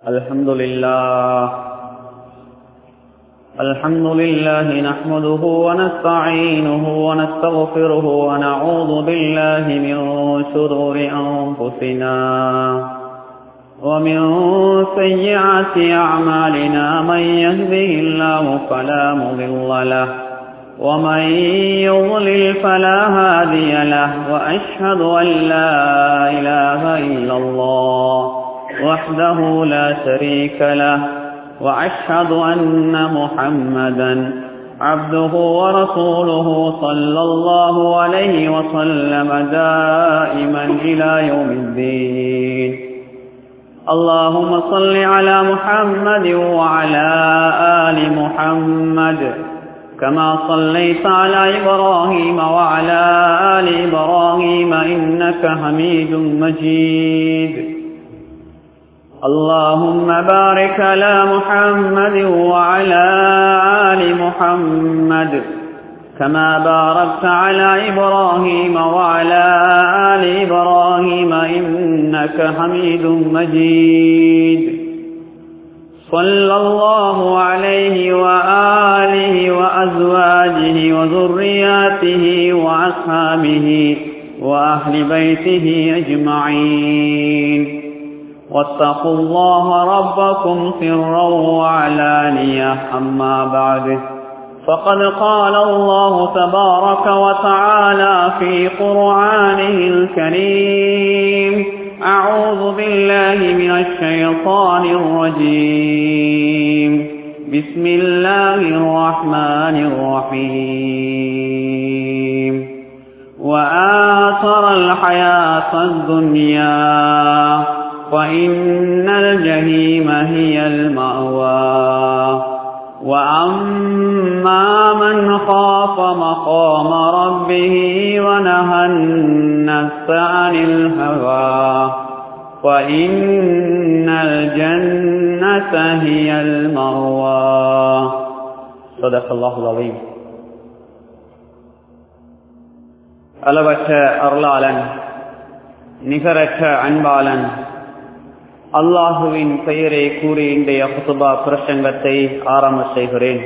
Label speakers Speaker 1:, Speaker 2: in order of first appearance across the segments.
Speaker 1: الحمد لله الحمد لله نحمده ونستعينه ونستغفره ونعوذ بالله من شرور أنفسنا ومن سيئات أعمالنا من يهده الله فلا مضل له ومن يضلل فلا هادي له وأشهد أن لا إله إلا الله وحده لا شريك له وأشهد أن محمدا عبده ورسوله صلى الله عليه وسلم دائما إلى يوم الدين اللهم صل على محمد وعلى آل محمد كما صليت على إبراهيم وعلى آل إبراهيم إنك حميد مجيد اللهم بارك على محمد وعلى آل محمد كما باركت على إبراهيم وعلى آل إبراهيم إنك حميد مجيد صلى الله عليه وآله وأزواجه وذرياته وأصحابه وأهل بيته أجمعين واتقوا الله ربكم سرا وعلانية أما بعد فقد قال الله تبارك وتعالى في قرآنه الكريم أعوذ بالله من الشيطان الرجيم بسم الله الرحمن الرحيم وآثر الحياة الدنيا وإن الجحيم هي المأوى وأما من خاف مقام ربه ونهى النفس عن الهوى وإن الجنة هي المأوى صدق الله العظيم அளவற்ற அருளாளன் நிகரற்ற அன்பாளன் அல்லாஹுவின் பெயரை கூறி இன்றைய குத்துபா பிரசங்கத்தை ஆரம்ப செய்கிறேன்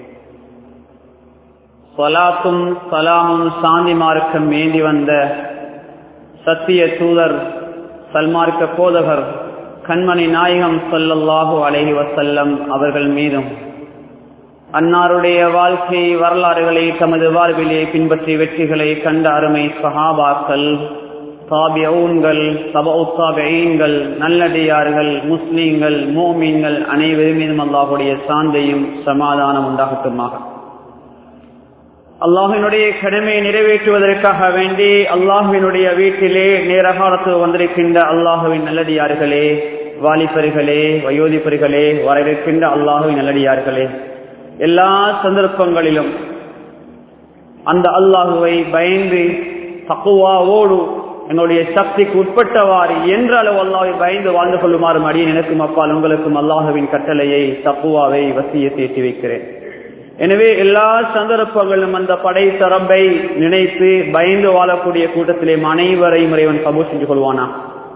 Speaker 1: சலாத்தும் சலாமும் சாந்தி மார்க்கம் ஏந்தி வந்த சத்திய தூதர் சல்மார்க்க போதகர் கண்மணி நாயகம் சொல்லல்லாஹு அலஹி வசல்லம் அவர்கள் மீதும் அன்னாருடைய வாழ்க்கை வரலாறுகளை தமது வாழ்விலே பின்பற்றி வெற்றிகளை கண்ட அருமை சஹாபாக்கள் தாபியவுன்கள் சபவுத்தாபியீன்கள் நல்லடியார்கள் முஸ்லீம்கள் மோமீன்கள் அனைவரும் மீதும் அல்லாஹுடைய சாந்தையும் சமாதானம் உண்டாகட்டுமாக அல்லாஹினுடைய கடமையை நிறைவேற்றுவதற்காக வேண்டி அல்லாஹுவினுடைய வீட்டிலே நேரகாலத்து வந்திருக்கின்ற அல்லாஹுவின் நல்லடியார்களே வாலிபர்களே வயோதிபர்களே வரவிருக்கின்ற அல்லாஹுவின் நல்லடியார்களே எல்லா சந்தர்ப்பங்களிலும் அந்த அல்லாஹுவை பயந்து தக்குவாவோடு என்னுடைய சக்திக்கு உட்பட்டவாறு என்ற அளவு அல்லாவை பயந்து வாழ்ந்து கொள்ளுமாறு அடியே எனக்கும் அப்பால் உங்களுக்கும் அல்லாஹுவின் கட்டளையை தப்புவாவை வசிய தேட்டி வைக்கிறேன் எனவே எல்லா சந்தர்ப்பங்களும் அந்த படை தரம்பை நினைத்து பயந்து வாழக்கூடிய கூட்டத்திலே அனைவரையும் இறைவன் கபூர் செஞ்சு கொள்வானா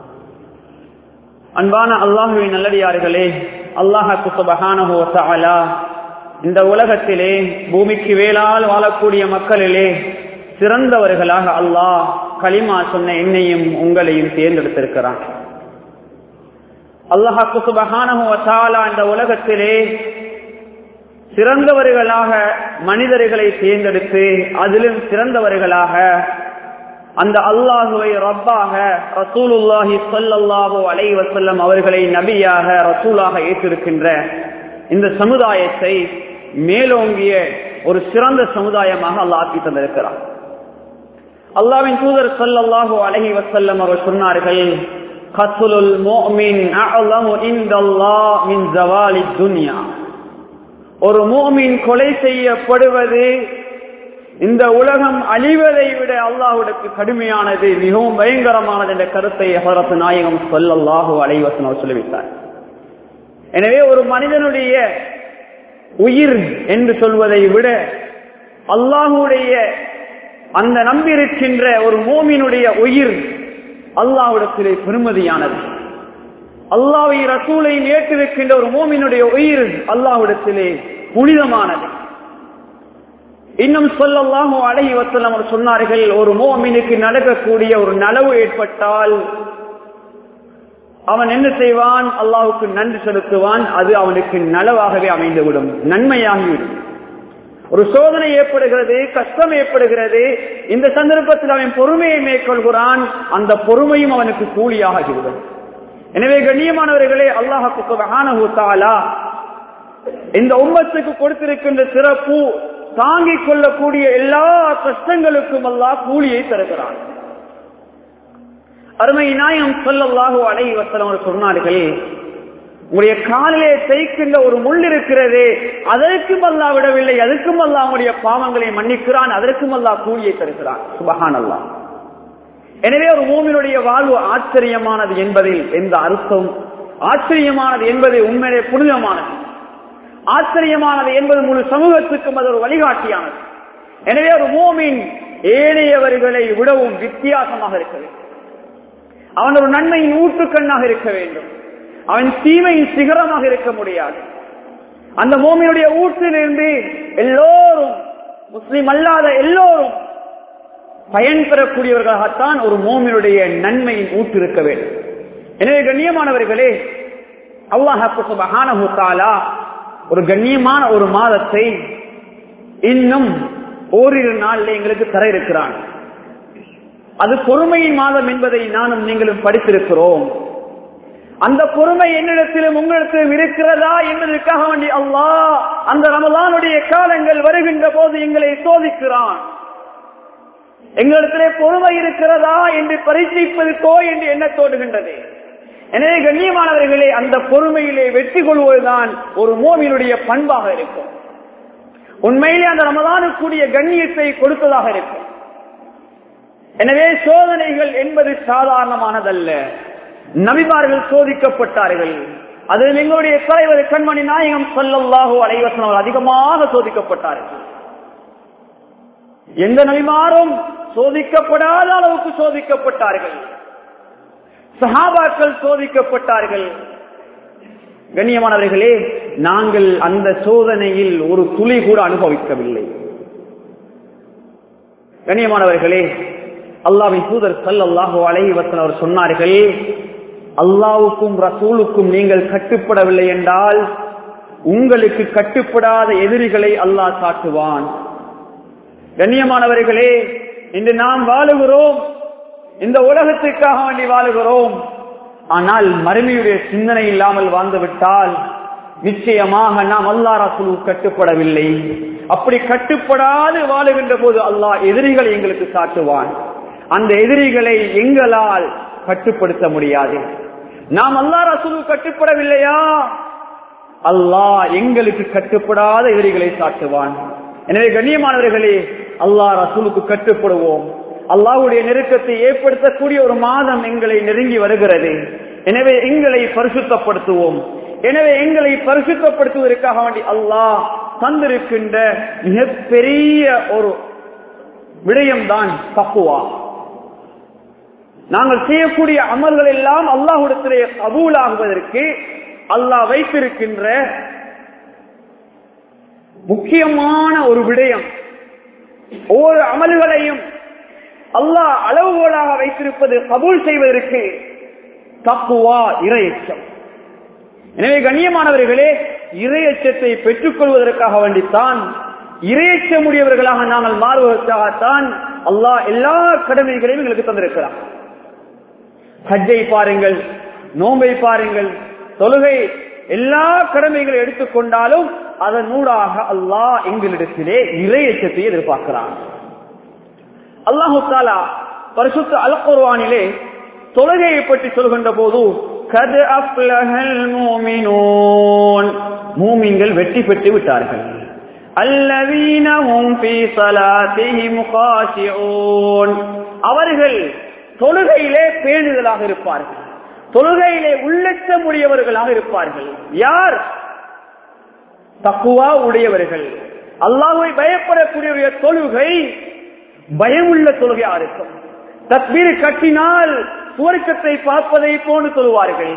Speaker 1: அன்பான அல்லாஹுவின் நல்லடியார்களே அல்லாஹாக்கு சுபகானஹோசா இந்த உலகத்திலே பூமிக்கு வேளால் வாழக்கூடிய மக்களிலே சிறந்தவர்களாக அல்லாஹ் களிமா சொன்ன என்னையும் உங்களையும் தேர்ந்தெடுத்திருக்கிறான் அல்லாஹாக்கு சுபகானஹோசாலா இந்த உலகத்திலே சிறந்தவர்களாக மனிதர்களை தேர்ந்தெடுத்து அதிலும் சிறந்தவர்களாக அந்த அல்லாஹுவை ரப்பாக ரசூலுல்லாஹி சொல்லல்லாஹு அலை வசல்லம் அவர்களை நபியாக ரசூலாக ஏற்றிருக்கின்ற இந்த சமுதாயத்தை மேலோங்கிய ஒரு சிறந்த சமுதாயமாக அல்லாஹ் ஆக்கி தந்திருக்கிறார் அல்லாவின் தூதர் சொல்லல்லாஹு அலஹி வசல்லம் அவர் சொன்னார்கள் கத்துலுல் மோமின் மின் ஜவாலி துன்யா ஒரு மோமின் கொலை செய்யப்படுவது இந்த உலகம் அழிவதை விட அல்லாஹுடக்கு கடுமையானது மிகவும் பயங்கரமானது என்ற கருத்தை ஹரத்து நாயகம் சொல்லல்லாஹு அலைவசன் அவர் சொல்லிவிட்டார் எனவே ஒரு மனிதனுடைய உயிர் என்று சொல்வதை விட அல்லாஹுடைய அந்த நம்பியிருக்கின்ற ஒரு மோமினுடைய உயிர் அல்லாஹ்விடத்திலே பெருமதியானது அல்லாவை ரசூலை ஏற்றிருக்கின்ற ஒரு மோமினுடைய உயிர் அல்லாஹ்விடத்திலே புனிதமானது இன்னும் சொல்லல்லாஹு அலைஹி வஸல்லம் அவர் சொன்னார்கள் ஒரு மோமினுக்கு நடக்கக்கூடிய ஒரு நலவு ஏற்பட்டால் அவன் என்ன செய்வான் அல்லாஹுக்கு நன்றி செலுத்துவான் அது அவனுக்கு நலவாகவே அமைந்துவிடும் நன்மையாகிவிடும் ஒரு சோதனை ஏற்படுகிறது கஷ்டம் ஏற்படுகிறது இந்த சந்தர்ப்பத்தில் அவன் பொறுமையை மேற்கொள்கிறான் அந்த பொறுமையும் அவனுக்கு கூலியாகிவிடும் எனவே கண்ணியமானவர்களே அல்லாஹுக்கு சுபஹானஹு தஆலா இந்த உம்மத்துக்கு கொடுத்திருக்கின்ற சிறப்பு தாங்கிக் கொள்ளக்கூடிய எல்லா கஷ்டங்களுக்கும் அல்லாஹ் கூலியை தருகிறான் அருமை நாயம் சொல்லல்லாஹு அலைஹி வஸல்லம் அவர் சொன்னார்கள் உங்களுடைய காலிலே தைக்கின்ற ஒரு முள் இருக்கிறது அதற்கும் அல்லாஹ் விடவில்லை அதற்கும் அல்லாஹ் உங்களுடைய பாவங்களை மன்னிக்கிறான் அதற்கும் அல்லாஹ் கூலியை தருகிறான் சுபஹான் அல்லாஹ் எனவே ஒரு மூமினுடைய வாழ்வு ஆச்சரியமானது என்பதில் எந்த அர்த்தம் ஆச்சரியமானது என்பது உண்மையிலே புனிதமானது ஆச்சரியமானது என்பது முழு சமூகத்துக்கும் அது ஒரு வழிகாட்டியானது எனவே ஒரு மூமின் ஏழையவர்களை விடவும் வித்தியாசமாக இருக்க வேண்டும் அவன் ஒரு நன்மையின் ஊற்றுக்கண்ணாக இருக்க வேண்டும் அவன் தீமையின் சிகரமாக இருக்க முடியாது அந்த மோமினுடைய ஊற்றிலிருந்து எல்லோரும் முஸ்லிம் அல்லாத எல்லோரும் பயன் பெறக்கூடியவர்களாகத்தான் ஒரு மோமினுடைய நன்மையின் ஊற்று இருக்க வேண்டும் எனவே கண்ணியமானவர்களே அல்லாஹாலா ஒரு கண்ணியமான ஒரு மாதத்தை இன்னும் ஓரிரு நாளில் எங்களுக்கு தர இருக்கிறான் அது பொறுமையின் மாதம் என்பதை நானும் நீங்களும் படித்திருக்கிறோம் அந்த பொறுமை என்னிடத்திலும் உங்களிடத்திலும் இருக்கிறதா என்பதற்காக வேண்டி அல்லாஹ் அந்த ரமலானுடைய காலங்கள் வருகின்ற போது எங்களை சோதிக்கிறான் எங்களிடத்திலே பொறுமை இருக்கிறதா என்று பரிசீலிப்பதற்கோ என்று எண்ண தோடுகின்றது எனவே கண்ணியமானவர்களே அந்த பொறுமையிலே வெற்றி கொள்வதுதான் ஒரு மோமினுடைய பண்பாக இருக்கும் உண்மையிலே அந்த ரமதானுக்குரிய கண்ணியத்தை கொடுத்ததாக இருக்கும் எனவே சோதனைகள் என்பது சாதாரணமானதல்ல நபிமார்கள் சோதிக்கப்பட்டார்கள் அது எங்களுடைய தலைவர் கண்மணி நாயகம் சொல்லல்லாஹோ அலைவசனம் அதிகமாக சோதிக்கப்பட்டார்கள் எந்த நபிமாரும் சோதிக்கப்படாத அளவுக்கு சோதிக்கப்பட்டார்கள் சஹாபாக்கள் சோதிக்கப்பட்டார்கள் கண்ணியமானவர்களே நாங்கள் அந்த சோதனையில் ஒரு துளி கூட அனுபவிக்கவில்லை கண்ணியமானவர்களே அல்லாவின் தூதர் சல்லாஹூ அலைஹி வசன் அவர் சொன்னார்கள் அல்லாவுக்கும் ரசூலுக்கும் நீங்கள் கட்டுப்படவில்லை என்றால் உங்களுக்கு கட்டுப்படாத எதிரிகளை அல்லாஹ் காட்டுவான் கண்ணியமானவர்களே இன்று நாம் வாழுகிறோம் இந்த உலகத்துக்காக வேண்டி வாழுகிறோம் ஆனால் மறுமையுடைய சிந்தனை இல்லாமல் வாழ்ந்துவிட்டால் நிச்சயமாக நாம் அல்லா ரசூலு கட்டுப்படவில்லை அப்படி கட்டுப்படாது வாழுகின்ற போது அல்லாஹ் எதிரிகளை எங்களுக்கு காட்டுவான் அந்த எதிரிகளை எங்களால் கட்டுப்படுத்த முடியாது நாம் அல்லா ரசூலு கட்டுப்படவில்லையா அல்லாஹ் எங்களுக்கு கட்டுப்படாத எதிரிகளை காட்டுவான் எனவே கண்ணியமானவர்களே அல்லாஹ் ரசூலுக்கு கட்டுப்படுவோம் அல்லாஹுடைய நெருக்கத்தை ஏற்படுத்தக்கூடிய ஒரு மாதம் எங்களை நெருங்கி வருகிறது எனவே எங்களை பரிசுத்தப்படுத்துவோம் எனவே எங்களை பரிசுத்தப்படுத்துவதற்காக வேண்டி அல்லாஹ் தந்திருக்கின்ற மிகப்பெரிய ஒரு விடயம்தான் தப்புவா நாங்கள் செய்யக்கூடிய அமல்கள் எல்லாம் அல்லாஹுடத்திலே கபூலாகுவதற்கு அல்லாஹ் வைத்திருக்கின்ற முக்கியமான ஒரு விடயம் ஒவ்வொரு அமல்களையும் அல்லாஹ் அளவுகோலாக வைத்திருப்பது கபூல் செய்வதற்கு தப்புவா இரையச்சம் எனவே கண்ணியமானவர்களே இரையச்சத்தை பெற்றுக் கொள்வதற்காக வேண்டித்தான் இரையச்சமுடையவர்களாக நாங்கள் மாறுவதற்காகத்தான் அல்லாஹ் எல்லா கடமைகளையும் எங்களுக்கு தந்திருக்கிறார் ஹஜ்ஜை பாருங்கள் நோம்பை பாருங்கள் தொழுகை எல்லா கடமைகளை எடுத்துக்கொண்டாலும் அதன் ஊடாக அல்லாஹ் எங்களிடத்திலே இரையச்சத்தை எதிர்பார்க்கிறான் அல்லாஹு தாலா பரிசுத்த அல் குர்வானிலே தொழுகையை பற்றி சொல்கின்ற போது கது அப்லஹல் மூமினூன் மூமின்கள் வெற்றி பெற்று விட்டார்கள் அல்லவீனஹும் ஃபீ ஸலாத்திஹிம் காஷிஊன் அவர்கள் தொழுகையிலே பேணுதலாக இருப்பார்கள் தொழுகையிலே உள்ளச்சமுடையவர்களாக இருப்பார்கள் யார் தக்குவா உடையவர்கள் அல்லாஹை பயப்படக்கூடிய தொழுகை பயமுள்ள தொழுகையா இருக்கும் தத்பீர் கட்டினால் சுவர்க்கத்தை பார்ப்பதை போன்று தொழுவார்கள்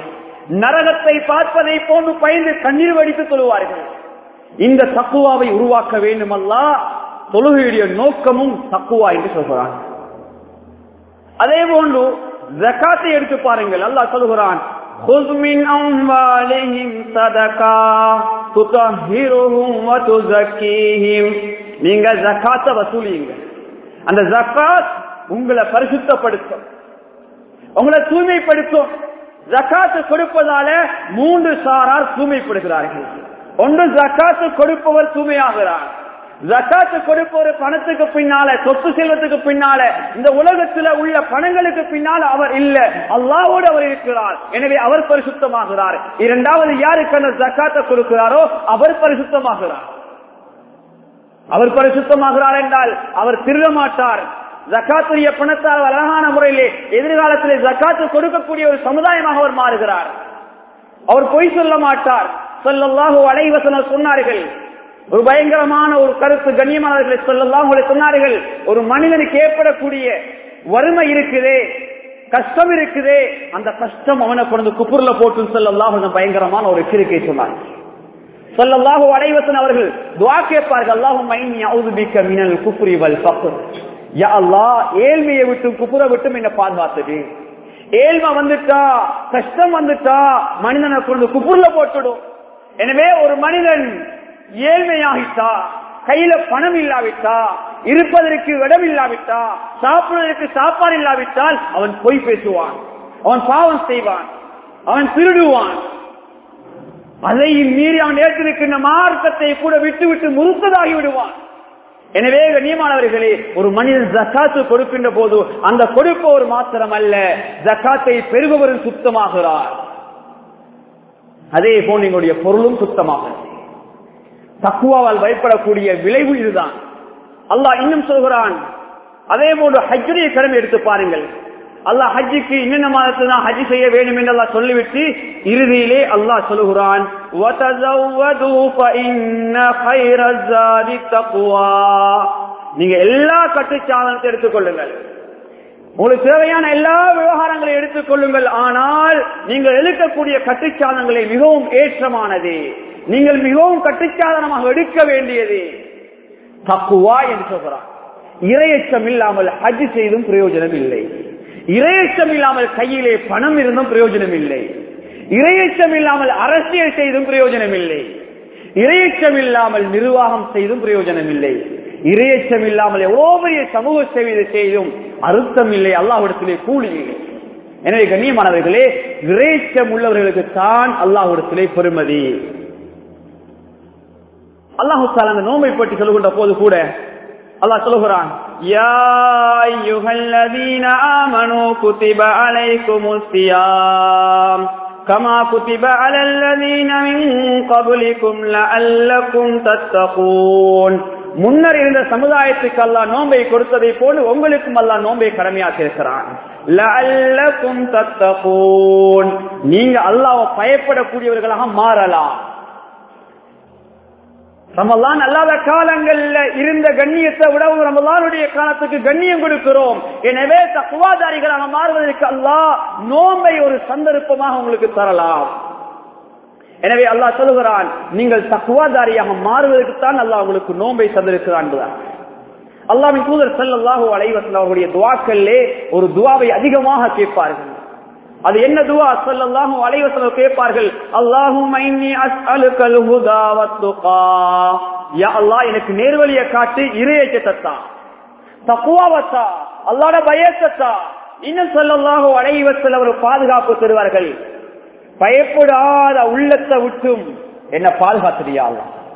Speaker 1: நரகத்தை பார்ப்பதை போன்று பயந்து கண்ணீர் வடித்து தொழுவார்கள் இந்த தக்குவாவை உருவாக்க வேண்டுமல்லா தொழுகையுடைய நோக்கமும் தக்குவா என்று சொல்கிறான் அதே போன்று ஜக்காத்தை எடுத்து பாருங்கள் அல்லாஹ் சொல்கிறான் خذ من أموالهم صدقة تطهرهم وتزكيهم நீங்க ஜக்காத்தை வசூலியுங்க அந்த ஜக்காத் உங்களை பரிசுத்தப்படுத்தும் உங்களை தூய்மைப்படுத்தும் ஜக்காத்து கொடுப்பதால மூன்று சாரார் தூய்மைப்படுகிறார்கள் ஒன்று ஜக்காத்து கொடுப்பவர் தூய்மையாகிறார் ஜக்காத்து கொடுப்பவர் பணத்துக்கு பின்னால சொத்து செல்வத்துக்கு பின்னால இந்த உலகத்துல உள்ள பணங்களுக்கு பின்னால் அவர் இல்ல அல்லாவோடு அவர் இருக்கிறார் எனவே அவர் பரிசுத்தமாகிறார் இரண்டாவது யாருக்கு அந்த ஜக்காத்தை கொடுக்கிறாரோ அவர் பரிசுத்தமாகிறார் அவர் பரிசுத்தமாகிறார் என்றால் அவர் திருட மாட்டார் ஜக்காத்துடைய பணத்தால் அழகான முறையிலே எதிர்காலத்திலே ஜக்காத்து கொடுக்கக்கூடிய ஒரு சமுதாயமாக அவர் மாறுகிறார் அவர் பொய் சொல்ல மாட்டார் சொல்லல்லாஹு அலைவசன சொன்னார்கள் ஒரு பயங்கரமான ஒரு கருத்து கண்ணியமானவர்களை சொல்லலாம் சொன்னார்கள் ஒரு மனிதனுக்கு ஏற்படக்கூடிய வறுமை இருக்குதே கஷ்டம் இருக்குதே அந்த கஷ்டம் அவனை கொண்டு குப்புர்ல போட்டு சொல்லலாம் பயங்கரமான ஒரு எச்சரிக்கை சொன்னார் சொல்லல்லாஹு அலைவசன் அவர்கள் துவா கேட்பார்கள் அல்லாஹும் மினல் குப்ரி வல் ஃபக்ர் யா அல்லாஹ் ஏழ்மையை விட்டு குப்புற விட்டும் என்ன பாதுகாத்தது ஏழ்மை வந்துட்டா கஷ்டம் வந்துட்டா மனிதனை கொண்டு குப்புர்ல போட்டுடும் எனவே ஒரு மனிதன் ஏழ்மையாகிட்டா கையில பணம் இல்லாவிட்டா இருப்பதற்கு இடம் இல்லாவிட்டா சாப்பிடுவதற்கு சாப்பாடு இல்லாவிட்டால் அவன் பொய் பேசுவான் அவன் பாவம் செய்வான் அவன் திருடுவான் அதை மீறி அவன் ஏற்றிருக்கின்ற மார்க்கத்தை கூட விட்டு விட்டு முறுத்ததாகி விடுவான் எனவே கண்ணியமானவர்களே ஒரு மனிதன் ஜக்காத்து கொடுக்கின்ற போது அந்த கொடுப்பவர் மாத்திரம் அல்ல ஜக்காத்தை பெறுபவரும் சுத்தமாகிறார் அதே போல் எங்களுடைய பொருளும் சுத்தமாக தக்குவாவால் பயப்படக்கூடிய விளைவு இதுதான் அல்லாஹ் இன்னும் சொல்கிறான் அதே போன்று ஹஜ்ஜுடைய கடமை எடுத்து பாருங்கள் அல்லாஹ் ஹஜ்ஜுக்கு என்னென்ன மாதத்தில் தான் ஹஜ் செய்ய வேண்டும் என்று அல்லாஹ் சொல்லிவிட்டு இறுதியிலே அல்லாஹ் சொல்லுகிறான் நீங்க எல்லா கட்டுச்சாதனத்தை எடுத்துக்கொள்ளுங்கள் உங்களுக்கு தேவையான எல்லா விவகாரங்களையும் எடுத்துக்கொள்ளுங்கள் ஆனால் நீங்கள் எடுக்கக்கூடிய கட்டுச்சாதனங்களை மிகவும் ஏற்றமானது நீங்கள் மிகவும் கட்டுச்சாதனமாக எடுக்க வேண்டியது தக்குவா என்று சொல்கிறான் இரையச்சம் இல்லாமல் ஹஜ் செய்தும் பிரயோஜனம் இல்லை இரையச்சம் இல்லாமல் கையிலே பணம் இருந்தும் பிரயோஜனம் இல்லை இரையச்சம் இல்லாமல் அரசியல் செய்தும் பிரயோஜனம் இல்லை இரையச்சம் இல்லாமல் நிர்வாகம் செய்தும் பிரயோஜனம் இல்லை இரையச்சம் இல்லாமல் எவ்வளவு பெரிய சமூக சேவை செய்தும் அர்த்தம் இல்லை அல்லாஹிடத்திலே கூலி இல்லை எனவே கண்ணியமானவர்களே இரையச்சம் உள்ளவர்களுக்கு தான் அல்லாஹிடத்திலே பெருமதி அல்லாஹு அந்த நோம்பை பற்றி சொல்லுகின்ற போது கூட அல்லாஹ் சொல்லுகிறான் யா அய்யுஹல்லதீன ஆமனூ குதிப அலைக்குமுஸ் ஸியாம் கமா குதிப அலல்லதீன மின் கப்லிக்கும் லஅல்லக்கும் தத்தகூன் முன்னர் இருந்த சமுதாயத்துக்கு அல்லாஹ் நோன்பை கொடுத்ததை போல உங்களுக்கும் அல்லாஹ் நோன்பை கடமையாக்கி இருக்கிறான் லஅல்லக்கும் தத்தகூன் நீங்க அல்லாஹ்வை பயப்படக்கூடியவர்களாக மாறலாம் ரமலான் அல்லாத காலங்கள்ல இருந்த கண்ணியத்தை விடவும் ரமலானுடைய காலத்துக்கு கண்ணியம் கொடுக்கிறோம் எனவே தக்குவாதாரிகளாக மாறுவதற்கு அல்லாஹ் நோம்பை ஒரு சந்தர்ப்பமாக உங்களுக்கு தரலாம் எனவே அல்லாஹ் சொல்லுகிறான் நீங்கள் தக்குவாதாரியாக மாறுவதற்கு தான் அல்லாஹ் உங்களுக்கு நோம்பை தந்திருக்கிறான் அல்லாவின் தூதர் செல்லாஹு அலைவசன் அவர்களுடைய துவாக்கல்லே ஒரு துவாவை அதிகமாக கேட்பார்கள் அது என்ன துவா சொல்லல்லாஹு அலைவசம் கேட்பார்கள் அல்லாஹும் அல்லாஹ் எனக்கு நேர்வழியை காட்டு இறையச்சத்தா தக்குவாவத்தா அல்லாட பயத்தா இன்னும் சொல்லல்லாஹு அலைவசல் அவர் பாதுகாப்பு தருவார்கள் பயப்படாத உள்ளத்தை விட்டும் என்ன பாதுகாத்துறியா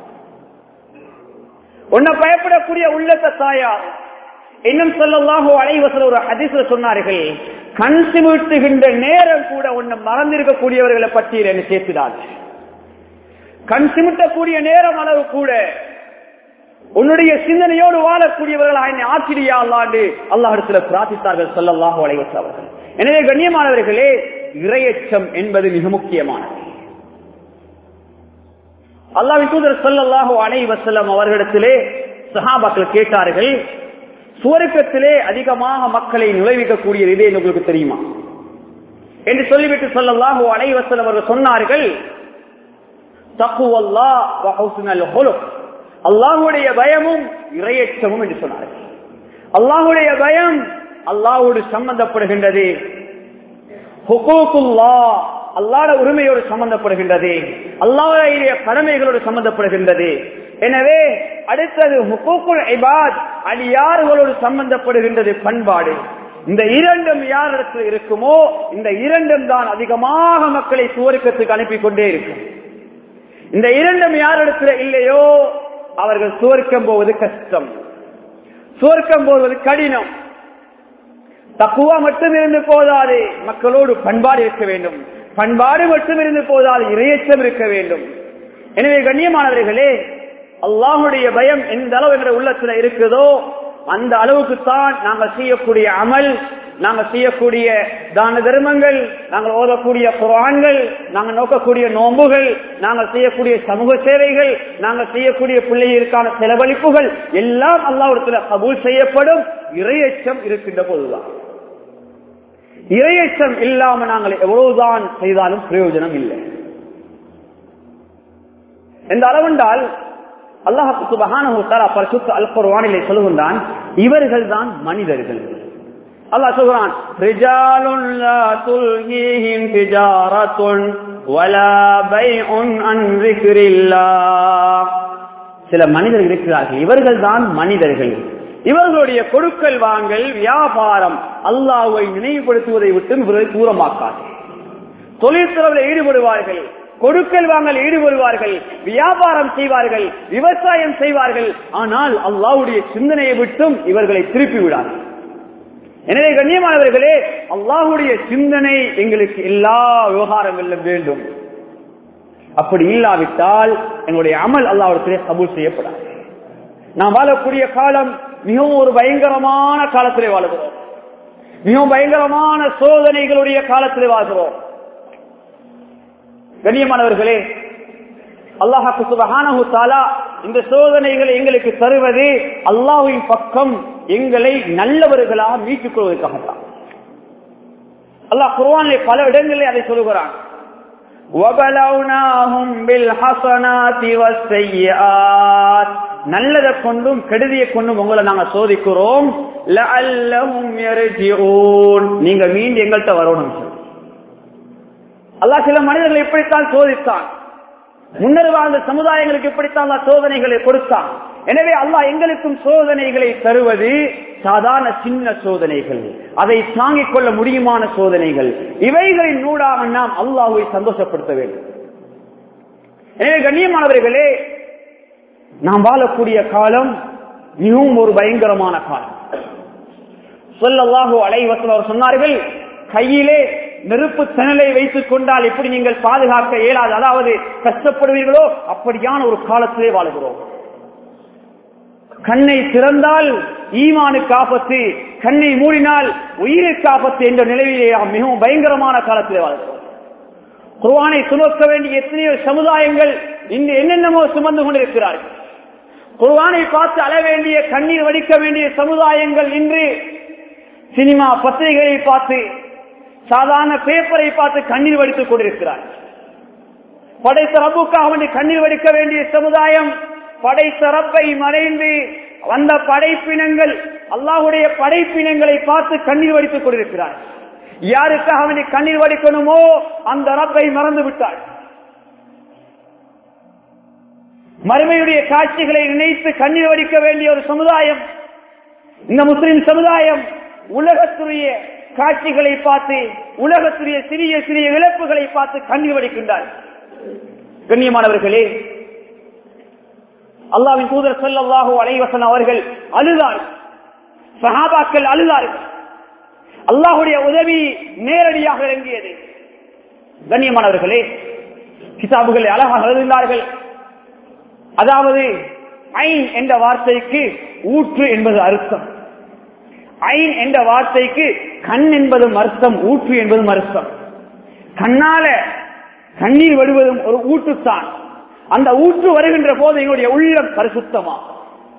Speaker 1: உன்னை பயப்படக்கூடிய உள்ளத்தை தாயா இன்னும் சொல்லலாக அலைவசல் ஒரு ஹதீஸ்ல சொன்னார்கள் கண் சிமிட்டுகின்ற நேரம் கூட உன்னை மறந்திருக்கக்கூடியவர்களை பட்டியல் என்ன சேர்த்துடாது கண் சிமிட்டக்கூடிய நேரம் அளவு கூட உன்னுடைய சிந்தனையோடு வாழக்கூடியவர்கள் என்னை ஆச்சரியா அல்லாண்டு அல்லாஹிடத்துல பிரார்த்தித்தார்கள் சொல்லல்லாக அலைவசல் அவர்கள் எனவே கண்ணியமானவர்களே இரையச்சம் என்பது மிக முக்கியமானது அல்லாவின் தூதர் சொல்லல்லாஹோ அலைவசல்லம் அவர்களிடத்திலே சஹாபாக்கள் கேட்டார்கள் சுவருக்கத்திலே அதிகமாக மக்களை நுழைவிக்கக்கூடிய இதே உங்களுக்கு தெரியுமா என்று சொல்லிவிட்டு சொல்லலாம் அனைவசல் அவர்கள் சொன்னார்கள் தக்குவல்லா அல்லாஹுடைய பயமும் இரையச்சமும் என்று சொன்னார்கள் அல்லாஹுடைய பயம் அல்லாஹோடு சம்பந்தப்படுகின்றது ஹுகூக்குல்லா அல்லாட உரிமையோடு சம்பந்தப்படுகின்றது அல்லாவுடைய கடமைகளோடு சம்பந்தப்படுகின்றது எனவே அடுத்தது ஹுகூக்குல் இபாத் அடியார்களோடு சம்பந்தப்படுகின்றது பண்பாடு இந்த இரண்டும் யாரிடத்தில் இருக்குமோ இந்த இரண்டும் தான் அதிகமாக மக்களை சுவருக்கத்துக்கு அனுப்பி கொண்டே இருக்கும் இந்த இரண்டும் யாரிடத்துல இல்லையோ அவர்கள் சுவர்க்கம் போவது கஷ்டம் சுவர்க்கம் போவது கடினம் தக்குவா மட்டும் இருந்து போதாது மக்களோடு பண்பாடு இருக்க வேண்டும் பண்பாடு மட்டும் இருந்து போதாது இரையச்சம் இருக்க வேண்டும் எனவே கண்ணியமானவர்களே அல்லாஹுடைய பயம் எந்த அளவு என்ற உள்ளத்துல இருக்குதோ அந்த அளவுக்கு தான் நாங்கள் செய்யக்கூடிய அமல் நாங்கள் செய்யக்கூடிய தான தர்மங்கள் நாங்கள் ஓதக்கூடிய குரான்கள் நாங்கள் நோக்கக்கூடிய நோம்புகள் நாங்கள் செய்யக்கூடிய சமூக சேவைகள் நாங்கள் செய்யக்கூடிய பிள்ளைகளுக்கான செலவழிப்புகள் எல்லாம் அல்லாவிடத்துல கபூல் செய்யப்படும் இரையச்சம் இருக்கின்ற போதுதான் இரையச்சம் இல்லாம நாங்கள் எவ்வளவுதான் செய்தாலும் பிரயோஜனம் இல்லை எந்த அளவென்றால் அல்லாஹு சுபஹானஹு பரிசுத்த அல் குர்ஆனிலே சொல்லுகின்றான் இவர்கள் தான் மனிதர்கள் அல்லாஹ் சொல்றான் ரிஜாலுன் லா துல்ஹீஹிம் திஜாரத்துன் வலா பைஉன் அன் ذிக்ரில்லாஹ் சில மனிதர்கள் இருக்கிறார்கள் இவர்கள் தான் மனிதர்கள் இவர்களுடைய கொடுக்கல் வாங்கல் வியாபாரம் அல்லாஹ்வை நினைவுபடுத்துவதை விட்டு இவர்களை தூரமாக்காது தொழிற்துறையில் ஈடுபடுவார்கள் கொடுக்கல் வாங்கல் ஈடுபடுவார்கள் வியாபாரம் செய்வார்கள் விவசாயம் செய்வார்கள் ஆனால் அல்லாவுடைய சிந்தனையை விட்டும் இவர்களை திருப்பி விடார்கள் எனவே கண்ணியமானவர்களே அல்லாஹுடைய சிந்தனை எங்களுக்கு எல்லா விவகாரங்களிலும் வேண்டும் அப்படி இல்லாவிட்டால் எங்களுடைய அமல் அல்லாவிடத்திலே கபூல் செய்யப்படாது நாம் வாழக்கூடிய காலம் மிகவும் ஒரு பயங்கரமான காலத்திலே வாழுகிறோம் மிகவும் பயங்கரமான சோதனைகளுடைய காலத்திலே வாழ்கிறோம் கண்ணியமானவர்களே அல்லாஹாக்கு சுபஹானஹு தாலா இந்த சோதனைகளை எங்களுக்கு தருவது அல்லாஹுவின் பக்கம் எங்களை நல்லவர்களாக மீட்டுக் கொள்வதற்காகத்தான் அல்லாஹ் குர்வானிலே பல இடங்களில் அதை சொல்லுகிறான் وَبَلَوْنَاهُمْ بِالْحَسَنَاتِ وَالسَّيِّئَاتِ நல்லதை கொண்டும் கெடுதியை கொண்டும் உங்களை நாங்க சோதிக்கிறோம் لَعَلَّهُمْ يَرْجِعُونَ நீங்க மீண்டும் எங்கள்கிட்ட வரணும் அல்லாஹ் சில மனிதர்களை இப்படித்தான் சோதித்தான் முன்னர் வாழ்ந்த சமுதாயங்களுக்கு இப்படித்தான் அல்லாஹ் சோதனைகளை கொடுத்தான் எனவே அல்லாஹ் எங்களுக்கும் சோதனைகளை தருவது சாதாரண சின்ன சோதனைகள் அதை தாங்கிக் கொள்ள முடியுமான சோதனைகள் இவைகளின் நூடாக நாம் அல்லாஹுவை சந்தோஷப்படுத்த வேண்டும் எனவே கண்ணியமானவர்களே நாம் வாழக்கூடிய காலம் மிகவும் ஒரு பயங்கரமான காலம் சொல்லல்லாஹு அலைவசல் அவர் சொன்னார்கள் கையிலே நெருப்பு தணலை வைத்துக் கொண்டால் எப்படி நீங்கள் பாதுகாக்க இயலாது அதாவது கஷ்டப்படுவீர்களோ அப்படியான ஒரு காலத்திலே வாழ்கிறோம் கண்ணை திறந்தால் ஈமானுக்கு ஆபத்து கண்ணை மூடினால் உயிருக்கு ஆபத்து என்ற நிலையிலே நாம் மிகவும் பயங்கரமான காலத்திலே வாழ்கிறோம் குர்வானை சுமக்க வேண்டிய எத்தனையோ சமுதாயங்கள் இன்று என்னென்னமோ சுமந்து கொண்டிருக்கிறார்கள் குர்வானை பார்த்து அழ வேண்டிய கண்ணீர் வடிக்க வேண்டிய சமுதாயங்கள் இன்று சினிமா பத்திரிகைகளை பார்த்து சாதாரண பேப்பரை பார்த்து கண்ணீர் வடித்துக் கொண்டிருக்கிறார் படைத்த ரப்புக்காக வேண்டி கண்ணீர் வடிக்க வேண்டிய சமுதாயம் படைத்த ரப்பை மறைந்து வந்த படைப்பினங்கள் அல்லாஹுடைய படைப்பினங்களை பார்த்து கண்ணீர் வடித்துக் கொண்டிருக்கிறார் யாருக்காக வேண்டி கண்ணீர் வடிக்கணுமோ அந்த ரப்பை மறந்து விட்டார் மறுமையுடைய காட்சிகளை நினைத்து கண்ணீர் வடிக்க வேண்டிய ஒரு சமுதாயம் இந்த முஸ்லிம் சமுதாயம் உலகத்துடைய காட்சிகளை பார்த்து உலகத்துடைய சிறிய சிறிய இழப்புகளை பார்த்து கண்ணீர் வடிக்கின்றார் கண்ணியமானவர்களே அல்லாவின் தூதர் சொல்லல்லாஹோ அலைவசன் அவர்கள் அழுதார் சஹாபாக்கள் அழுதார்கள் அல்லாஹுடைய உதவி நேரடியாக இறங்கியது கண்ணியமானவர்களே கிதாபுகளை அழகாக எழுதினார்கள் அதாவது ஐன் என்ற வார்த்தைக்கு ஊற்று என்பது அர்த்தம் ஐன் என்ற வார்த்தைக்கு கண் என்பதும் அர்த்தம் ஊற்று என்பதும் அர்த்தம் கண்ணால கண்ணீர் வருவதும் ஒரு ஊற்றுத்தான் அந்த ஊற்று வருகின்ற போது எங்களுடைய உள்ளம் பரிசுத்தமா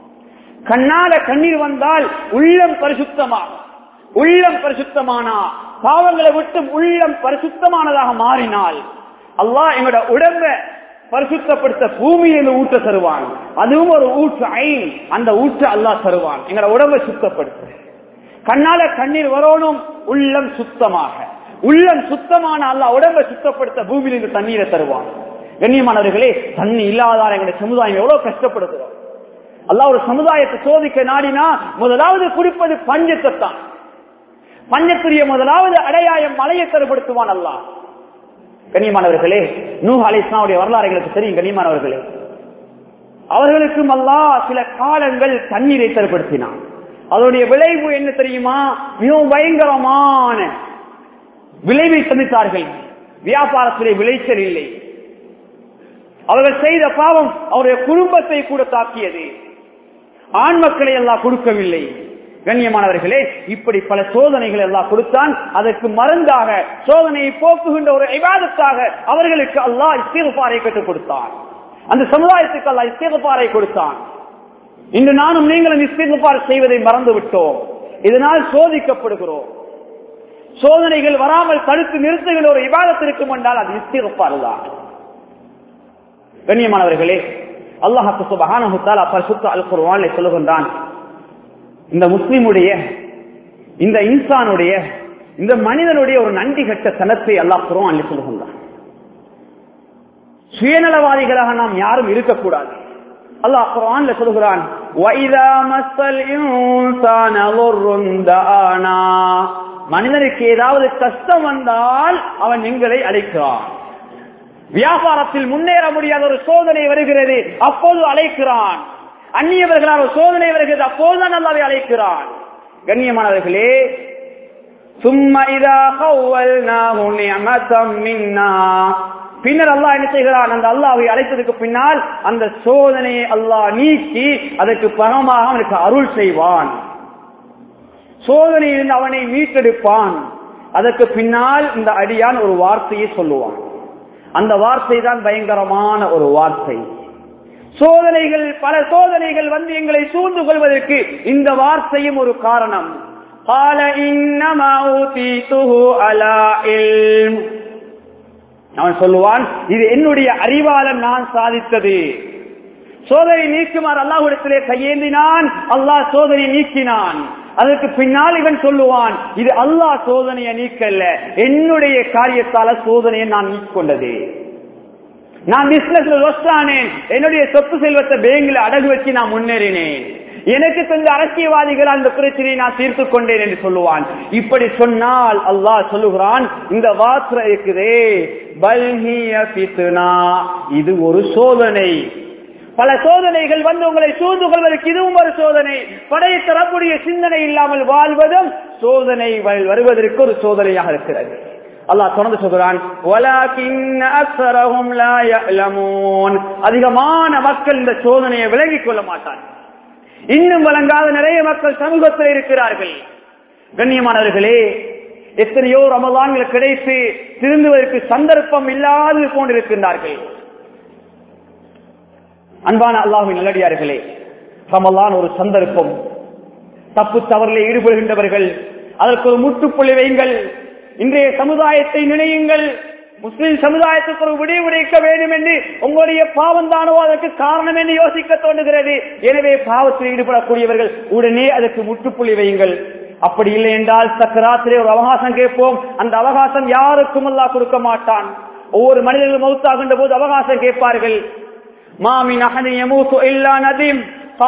Speaker 1: கண்ணால கண்ணீர் வந்தால் உள்ளம் பரிசுத்தமா உள்ளம் பரிசுத்தமானா பாவங்களை விட்டு உள்ளம் பரிசுத்தமானதாக மாறினால் அல்லாஹ் எங்களோட உடம்ப பரிசுத்தப்படுத்த பூமியில ஊற்ற தருவான் அதுவும் ஒரு ஊற்று ஐ அந்த ஊற்று அல்லாஹ் தருவான் எங்களோட உடம்பை சுத்தப்படுத்த கண்ணால கண்ணீர் வரணும் உள்ளம் சுத்தமாக உள்ளம் சுத்தமான அல்லாஹ் உடம்பை சுத்தப்படுத்த பூமியிலிருந்து தண்ணீரை தருவான் கண்ணியமானவர்களே தண்ணி இல்லாதார எங்களுடைய சமுதாயம் எவ்வளவு கஷ்டப்படுகிறோம் அல்லாஹ் ஒரு சமுதாயத்தை சோதிக்க நாடினா முதலாவது குடிப்பது பஞ்சத்தை தான் பஞ்சத்துரிய முதலாவது அடையாயம் மலையை தருப்படுத்துவான் அல்லாஹ் கண்ணியமானவர்களே நூ அலிஸ்லாவுடைய வரலாறு எங்களுக்கு தெரியும் கண்ணியமானவர்களே அவர்களுக்கும் அல்லாஹ் சில காலங்கள் தண்ணீரை தருப்படுத்தினான் அதனுடைய விளைவு என்ன தெரியுமா மிகவும் பயங்கரமான விளைவை சந்தித்தார்கள் வியாபாரத்திலே விளைச்சல் இல்லை அவர்கள் செய்த பாவம் அவருடைய குடும்பத்தை கூட தாக்கியது ஆண் மக்களை எல்லாம் கொடுக்கவில்லை கண்ணியமானவர்களே இப்படி பல சோதனைகள் எல்லாம் கொடுத்தான் அதற்கு மருந்தாக சோதனையை போக்குகின்ற ஒரு விவாதத்தாக அவர்களுக்கு அல்லாஹ் இஸ்தீகபாரை கற்றுக் கொடுத்தான் அந்த சமுதாயத்துக்கு அல்லாஹ் இஸ்தீகபாரை கொடுத்தான் இன்று நானும் நீங்களும் இஸ்தீகபார் செய்வதை மறந்து விட்டோம் இதனால் சோதிக்கப்படுகிறோம் சோதனைகள் வராமல் தடுத்து நிறுத்துகிற ஒரு விவாதத்திற்கு என்றால் அது இஸ்தீகபார் தான் கண்ணியமானவர்களே அல்லாஹு சுபஹானஹு தஆலா பரிசுத்த அல் குர்ஆனில் சொல்லுகின்றான் இந்த முஸ்லிமுடைய இந்த இன்சானுடைய இந்த மனிதனுடைய ஒரு நன்றி கட்ட தனத்தை அல்லாஹ் குர்ஆனில் சொல்லுகின்றான் சுயநலவாதிகளாக நாம் யாரும் இருக்கக்கூடாது அல்லாஹ் குர்ஆன்ல சொல்கிறான் وَإِذَا مَسَّ الْإِنسَانَ ضُرٌّ دَعَانَا மனிதனுக்கு ஏதாவது கஷ்டம் வந்தால் அவன் எங்களை அழைக்கிறான் வியாபாரத்தில் முன்னேற முடியாத ஒரு சோதனை வருகிறது அப்போது அழைக்கிறான் அந்நியவர்களால் ஒரு சோதனை வருகிறது அப்போதுதான் அல்லாவை அழைக்கிறான் கண்ணியமானவர்களே சும்மா இதா கௌவல்நாஹு நிஅமதம் மின்னா பின்னர் அல்லாஹ் என்ன செய்கிறான் அந்த அல்லாஹ்வை அழைத்ததுக்கு பின்னால் அந்த சோதனையை அல்லாஹ் நீக்கி அதற்கு பரமாக அவனுக்கு அருள் செய்வான் சோதனையிலிருந்து அவனை மீட்டெடுப்பான் அதற்கு பின்னால் இந்த அடியான் ஒரு வார்த்தையை சொல்லுவான் அந்த வார்த்தை தான் பயங்கரமான ஒரு வார்த்தை சோதனைகள் பல சோதனைகள் வந்து எங்களை சூழ்ந்து கொள்வதற்கு இந்த வார்த்தையும் ஒரு காரணம் قال إنما أوتيته على علم அவன் சொல்லுவான் இது என்னுடைய அறிவாளன் நான் சாதித்தது சோதனை நீக்குமாறு அல்லாஹ்விடத்திலே கையேந்தினான் அல்லாஹ் சோதனை நீக்கினான் அதற்கு பின்னால் இவன் சொல்லுவான் இது அல்லாஹ் சோதனையை நீக்கல்ல என்னுடைய காரியத்தால சோதனையை நான் நீக்கொண்டது நான் பிசினஸ்ல லொஸ்டானேன் என்னுடைய சொத்து செல்வத்தை பேங்கில் அடகு வச்சு நான் முன்னேறினேன் எனக்கு தந்த அரசியல்வாதிகள் அந்த பிரச்சனையை நான் தீர்த்து கொண்டேன் என்று சொல்லுவான் இப்படி சொன்னால் அல்லாஹ் சொல்லுகிறான் இந்த வாத்திர இருக்குதே பல்ஹிய பித்னா இது ஒரு சோதனை பல சோதனைகள் வந்து உங்களை சூழ்ந்து கொள்வதற்கு இதுவும் ஒரு சோதனை படைய தரக்கூடிய சிந்தனை இல்லாமல் வாழ்வதும் சோதனை வருவதற்கு ஒரு சோதனையாக இருக்கிறது அல்லாஹ் தொடர்ந்து சொல்கிறான் அதிகமான மக்கள் இந்த சோதனையை விலகிக் கொள்ள மாட்டார்கள் இன்னும் வழங்காத நிறைய மக்கள் சமூகத்தில் இருக்கிறார்கள் கண்ணியமானவர்களே எத்தனையோ ரமதான்கள் கிடைத்து திருந்துவதற்கு சந்தர்ப்பம் இல்லாது போன்றிருக்கின்றார்கள் அன்பான அல்லாஹின் நல்லடியார்களே ரமலான் ஒரு சந்தர்ப்பம் தப்பு தவறில் ஈடுபடுகின்றவர்கள் அதற்கு ஒரு முட்டுப்புள்ளி வையுங்கள் இன்றைய சமுதாயத்தை நினையுங்கள் முஸ்லிம் சமுதாயத்துக்கு ஒரு விடிவு உடைக்க வேண்டும் என்று உங்களுடைய பாவம் தானோ அதற்கு காரணம் என்று யோசிக்க தோன்றுகிறது எனவே பாவத்தில் ஈடுபடக்கூடியவர்கள் உடனே அதற்கு முற்றுப்புள்ளி வையுங்கள் அப்படி இல்லை என்றால் சக்கராத்திரி ஒரு அவகாசம் கேட்போம் அந்த அவகாசம் யாருக்கும் அல்லா கொடுக்க மாட்டான் ஒவ்வொரு மனிதர்களும் மௌத்தாகின்ற போது அவகாசம் கேட்பார்கள் மாமின் அகனி யமூத்து இல்லா நதீம்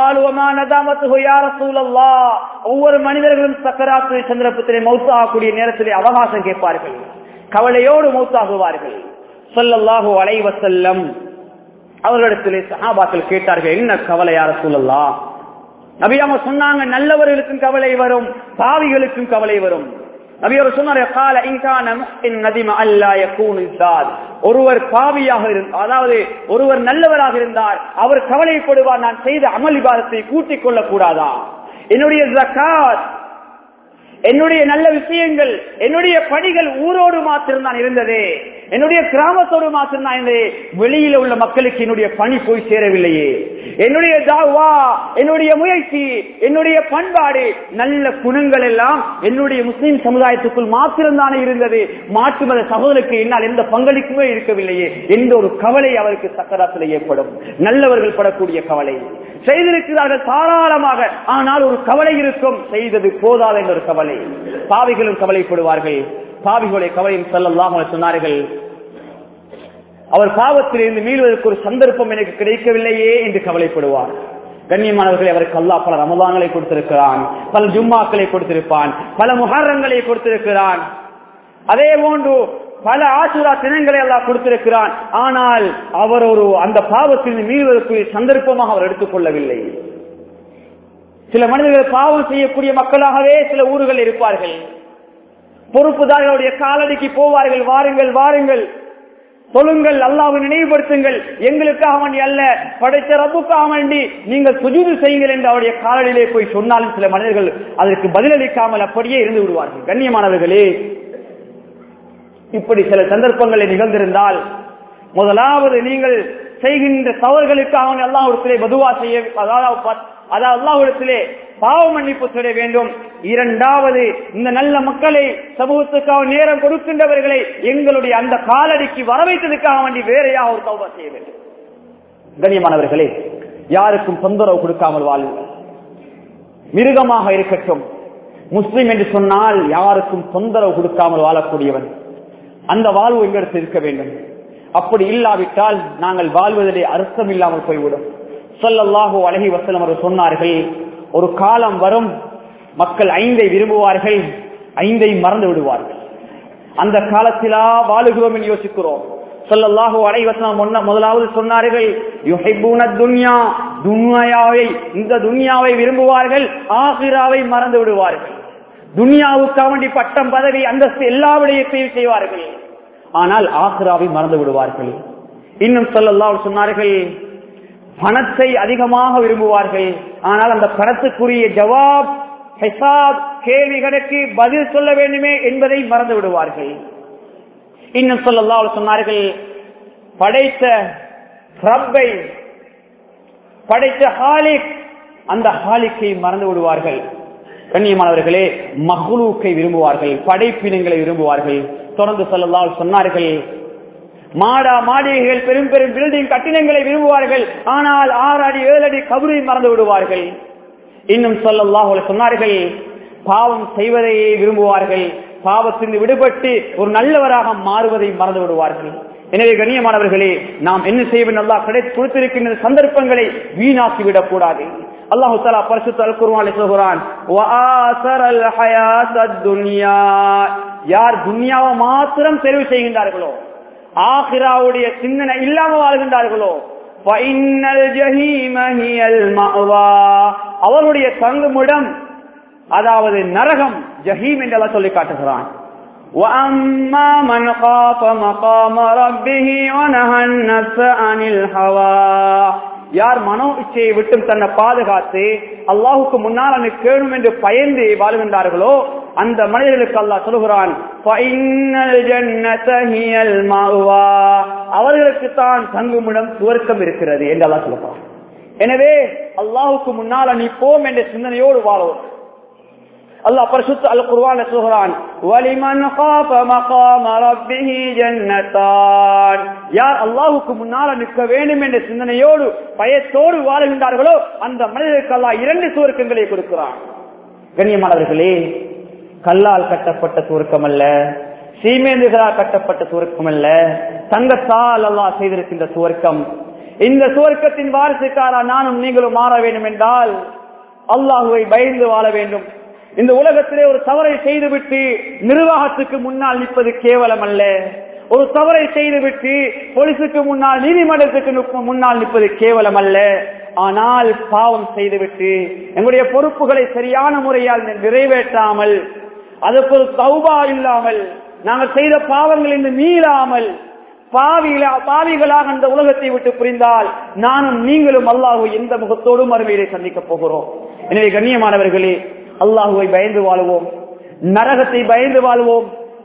Speaker 1: ஒவ்வொரு மனிதர்களும் சக்கராத்திரி சந்திரபத்திரை மௌத்தாகக்கூடிய நேரத்திலே அவகாசம் கேட்பார்கள் கவலையோடு மௌத்தாகுவார்கள் சொல்லல்லாஹோ அலைவ செல்லம் அவர்களிடத்திலே சஹாபாக்கள் கேட்டார்கள் என்ன கவலை யார சூழல்லா நபி அவங்க சொன்னாங்க நல்லவர்களுக்கும் கவலை வரும் பாவிகளுக்கும் கவலை வரும் நபி அவர் சொன்னார் கால இன்கான முஹ்சின் நதிம அல்லா யகூனு இஸ்ஸாத் ஒருவர் பாவியாக இருந்தார் அதாவது ஒருவர் நல்லவராக இருந்தார் அவர் கவலைப்படுவார் நான் செய்த அமல் இபாதத்தை கூட்டிக் கொள்ள கூடாதா என்னுடைய ஜக்காத் என்னுடைய நல்ல விஷயங்கள் என்னுடைய பணிகள் ஊரோடு மாத்திரம் தான் இருந்ததே என்னுடைய கிராமத்தோடு மாத்திரம் நான் இந்த வெளியில உள்ள மக்களுக்கு என்னுடைய பணி போய் சேரவில்லையே என்னுடைய தாவா என்னுடைய முயற்சி என்னுடைய பண்பாடு நல்ல குணங்கள் எல்லாம் என்னுடைய முஸ்லிம் சமுதாயத்துக்குள் மாத்திரம்தானே இருந்தது மாற்று மத சகோதரருக்கு என்னால் எந்த பங்களிப்புமே இருக்கவில்லையே என்ற ஒரு கவலை அவருக்கு சக்கராத்தில் ஏற்படும் நல்லவர்கள் படக்கூடிய கவலை செய்திருக்கிறார்கள் தாராளமாக ஆனால் ஒரு கவலை இருக்கும் செய்தது போதாது என்ற ஒரு கவலை பாவிகளும் கவலைப்படுவார்கள் பாவிகளுடைய கவலையும் செல்லலாம் சொன்னார்கள் அவர் பாவத்திலிருந்து மீள்வதற்கு ஒரு சந்தர்ப்பம் எனக்கு கிடைக்கவில்லையே என்று கவலைப்படுவார் கண்ணியமானவர்களை அவருக்கு அல்லா பல ரமதான்களை கொடுத்திருக்கிறான் பல ஜும்மாக்களை கொடுத்திருப்பான் பல முகாரங்களை கொடுத்திருக்கிறான் அதே போன்று பல ஆசுரா தினங்களை எல்லாம் கொடுத்திருக்கிறான் ஆனால் அவர் ஒரு அந்த பாவத்தில் மீறுவதற்கு சந்தர்ப்பமாக அவர் எடுத்துக்கொள்ளவில்லை சில மனிதர்கள் பாவம் செய்யக்கூடிய மக்களாகவே சில ஊர்கள் இருப்பார்கள் பொறுப்புதாரர்களுடைய காலடிக்கு போவார்கள் வாருங்கள் வாருங்கள் சொல்லுங்கள் அல்லாவை நினைவுபடுத்துங்கள் எங்களுக்காக வேண்டி அல்ல படைத்த ரப்புக்காக வேண்டி நீங்கள் சுஜூது செய்யுங்கள் என்று அவருடைய காலடியிலே போய் சொன்னாலும் சில மனிதர்கள் அதற்கு பதிலளிக்காமல் அப்படியே இருந்து விடுவார்கள் கண்ணியமானவர்களே இப்படி சில சந்தர்ப்பங்களில் நிகழ்ந்திருந்தால் முதலாவது நீங்கள் செய்கின்ற தவறுகளுக்காக அல்லாஹிடத்திலே பதுவா செய்ய அதாவது அதாவது அல்லாஹிடத்திலே பாவ மன்னிப்பு செய்ய வேண்டும் இரண்டாவது இந்த நல்ல மக்களை சமூகத்துக்காக நேரம் கொடுக்கின்றவர்களை எங்களுடைய அந்த காலடிக்கு வரவைத்ததுக்காக வேண்டி வேறையாக ஒரு தௌபா செய்ய வேண்டும் கண்ணியமானவர்களே யாருக்கும் தொந்தரவு கொடுக்காமல் வாழ்வுங்கள் மிருகமாக இருக்கட்டும் முஸ்லிம் என்று சொன்னால் யாருக்கும் தொந்தரவு கொடுக்காமல் வாழக்கூடியவன் அந்த வாழ்வு எங்களுக்கு இருக்க வேண்டும் அப்படி இல்லாவிட்டால் நாங்கள் வாழ்வதிலே அர்த்தம் இல்லாமல் போய்விடும் சொல்லல்லாஹு அழகி வசலம் அவர் சொன்னார்கள் ஒரு காலம் வரும் மக்கள் ஐந்தை விரும்புவார்கள் ஐந்தை மறந்து விடுவார்கள் அந்த காலத்திலா வாழுகிறோம் என்று யோசிக்கிறோம் சொல்லல்லாஹு அலைவசனம் முதலாவது சொன்னார்கள் துன்யா துன்யாவை இந்த துன்யாவை விரும்புவார்கள் ஆசிராவை மறந்து விடுவார்கள் துன்யாவுக்காக வேண்டி பட்டம் பதவி அந்தஸ்து எல்லா விடயத்தையும் செய்வார்கள் ஆனால் ஆசிராவை மறந்து விடுவார்கள் இன்னும் சொல்லலாம் சொன்னார்கள் பணத்தை அதிகமாக விரும்புவார்கள் ஆனால் அந்த பணத்துக்குரிய ஜவாப் ஹெசாப் கேள்விகளுக்கு பதில் சொல்ல வேண்டுமே என்பதை மறந்து விடுவார்கள் இன்னும் சொல்லலாம் சொன்னார்கள் படைத்த ரப்பை படைத்த ஹாலிக் அந்த ஹாலிக்கை மறந்து விடுவார்கள் கண்ணியமானவர்களே மஹ்லூக்கை விரும்புவார்கள் படைப்பினங்களை விரும்புவார்கள் தொடர்ந்து சொல்லலாம் சொன்னார்கள் மாடா மாளிகைகள் பெரும் பெரும் பில்டிங் கட்டிடங்களை விரும்புவார்கள் ஆனால் ஆறு அடி ஏழு அடி கபரை மறந்து விடுவார்கள் இன்னும் சொல்லலாம் சொன்னார்கள் பாவம் செய்வதையே விரும்புவார்கள் பாவத்திலிருந்து விடுபட்டு ஒரு நல்லவராக மாறுவதை மறந்து விடுவார்கள் எனவே கண்ணியமானவர்களே நாம் என்ன செய்வது நல்லா கிடைத்து கொடுத்திருக்கின்ற சந்தர்ப்பங்களை வீணாக்கி விடக் கூடாது அல்லாஹு தாலா பரிசுத்த அல் குர்வான் சொல்கிறான் யார் துன்யாவை மாத்திரம் தெரிவு செய்கின்றார்களோ ஆஹிராவுடைய சிந்தனை இல்லாம வாழ்கின்றார்களோ அவருடைய தங்குமிடம் அதாவது நரகம் ஜஹீம் என்றெல்லாம் சொல்லி காட்டுகிறான் وأما من خاف مقام ربه ونهى النفس عن الهوى யார் மனோ இச்சையை விட்டு தன்னை பாதுகாத்து அல்லாஹுக்கு முன்னால் எனக்கு கேணும் என்று பயந்து வாழ்கின்றார்களோ அந்த மனிதர்களுக்கு அல்லாஹ் சொல்கிறான் அவர்களுக்கு தான் தங்குமிடம் சுவர்க்கம் இருக்கிறது என்று அல்லாஹ் சொல்லுவான் எனவே அல்லாஹுக்கு முன்னால் நீ போம் என்ற சிந்தனையோடு வாழும் அல்லாஹ் பரிசுத்த அல் குர்ஆன்ல சொல்கிறான் வலிமன் காஃப மகாம ரப்பிஹி ஜன்னத்தான் யார் அல்லாஹ்வுக்கு முன்னால நிற்க வேண்டும் என்ற சிந்தனையோடு பயத்தோடு வாழுகின்றார்களோ அந்த மனிதருக்கு அல்லாஹ் இரண்டு சுவர்க்கங்களை கொடுக்கிறான் கண்ணியமானவர்களே கல்லால் கட்டப்பட்ட சுவர்க்கம் அல்ல சீமேந்துகளால் கட்டப்பட்ட சுவர்க்கம் அல்ல தங்கத்தால் அல்லாஹ் செய்திருக்கின்ற சுவர்க்கம் இந்த சுவர்க்கத்தின் வாரிசுக்காரா நானும் நீங்களும் மாற வேண்டும் என்றால் அல்லாஹுவை பயந்து வாழ வேண்டும் இந்த உலகத்திலே ஒரு தவறை செய்துவிட்டு நிர்வாகத்துக்கு முன்னால் நிற்பது கேவலம் அல்ல ஒரு தவறை செய்துவிட்டு போலீசுக்கு முன்னால் நீதிமன்றத்துக்கு முன்னால் நிற்பது கேவலம் அல்ல ஆனால் பாவம் செய்துவிட்டு எங்களுடைய பொறுப்புகளை சரியான முறையால் நிறைவேற்றாமல் அதற்கு ஒரு தௌபா இல்லாமல் நாங்கள் செய்த பாவங்கள் என்று மீறாமல் பாவிகளா பாவிகளாக அந்த உலகத்தை விட்டு புரிந்தால் நானும் நீங்களும் அல்லாஹு எந்த முகத்தோடும் அருமையிலே சந்திக்க போகிறோம் எனவே கண்ணியமானவர்களே அல்லாஹுவை பயந்து வாழுவோம் நரகத்தை பயந்து வாழ்வோம்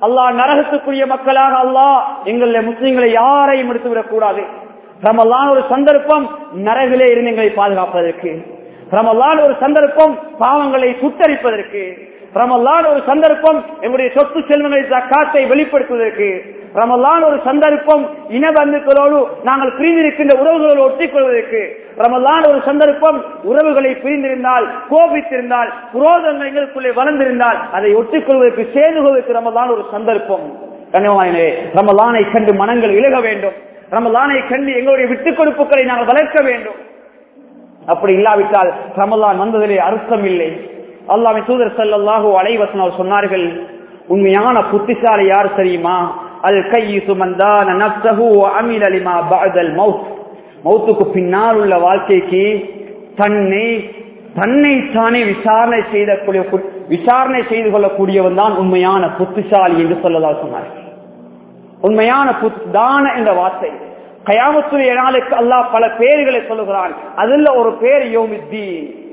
Speaker 1: அல்லாஹ் நரகத்துக்குரிய மக்களாக அல்லாஹ் எங்களை முஸ்லிம்களை யாரையும் எடுத்துவிடக் கூடாது ரமலான் ஒரு சந்தர்ப்பம் நரகிலே இருந்து எங்களை பாதுகாப்பதற்கு ரமலான் ஒரு சந்தர்ப்பம் பாவங்களை சுத்தரிப்பதற்கு ரமலான் ஒரு சந்தர்ப்பம் எங்களுடைய சொத்து செல்வங்களை காத்தை வெளிப்படுத்துவதற்கு ரமலான் ஒரு சந்தர்ப்பம் இனபந்துக்களோடு நாங்கள் பிரிந்திருக்கின்ற உறவுகளோடு ஒட்டிக் கொள்வதற்கு ரமலான் ஒரு சந்தர்ப்பம் உறவுகளை பிரிந்திருந்தால் கோபித்திருந்தால் புரோதங்கள் எங்களுக்குள்ளே வளர்ந்திருந்தால் அதை ஒட்டிக் கொள்வதற்கு சேர்ந்து கொள்வதற்கு ரமலான் ஒரு சந்தர்ப்பம் கண்ணியமாயினே ரமலானை கண்டு மனங்கள் இழக வேண்டும் ரமலானை கண்டு எங்களுடைய விட்டுக் கொடுப்புகளை நாங்கள் வளர்க்க வேண்டும் அப்படி இல்லாவிட்டால் ரமலான் வந்ததிலே அர்த்தம் இல்லை அல்லாமே தூதர் சல்லாஹூ அலைவசன் அவர் சொன்னார்கள் உண்மையான புத்திசாலி யார் தெரியுமா அல் கையு சுமந்தான் நப்சஹு அமில் அலிமா பஅதல் மவுத் மௌத்துக்கு பின்னால் உள்ள வாழ்க்கைக்கு தன்னை தன்னை தானே விசாரணை செய்தக்கூடிய விசாரணை செய்து கொள்ளக்கூடியவன் தான் உண்மையான புத்திசாலி என்று சொல்லதா சொன்னார்கள் உண்மையான தான என்ற வார்த்தை கயாமத்துடைய நாளுக்கு அல்லாஹ் பல பேர்களை சொல்லுகிறான் அதுல ஒரு பேர் யோமித்தி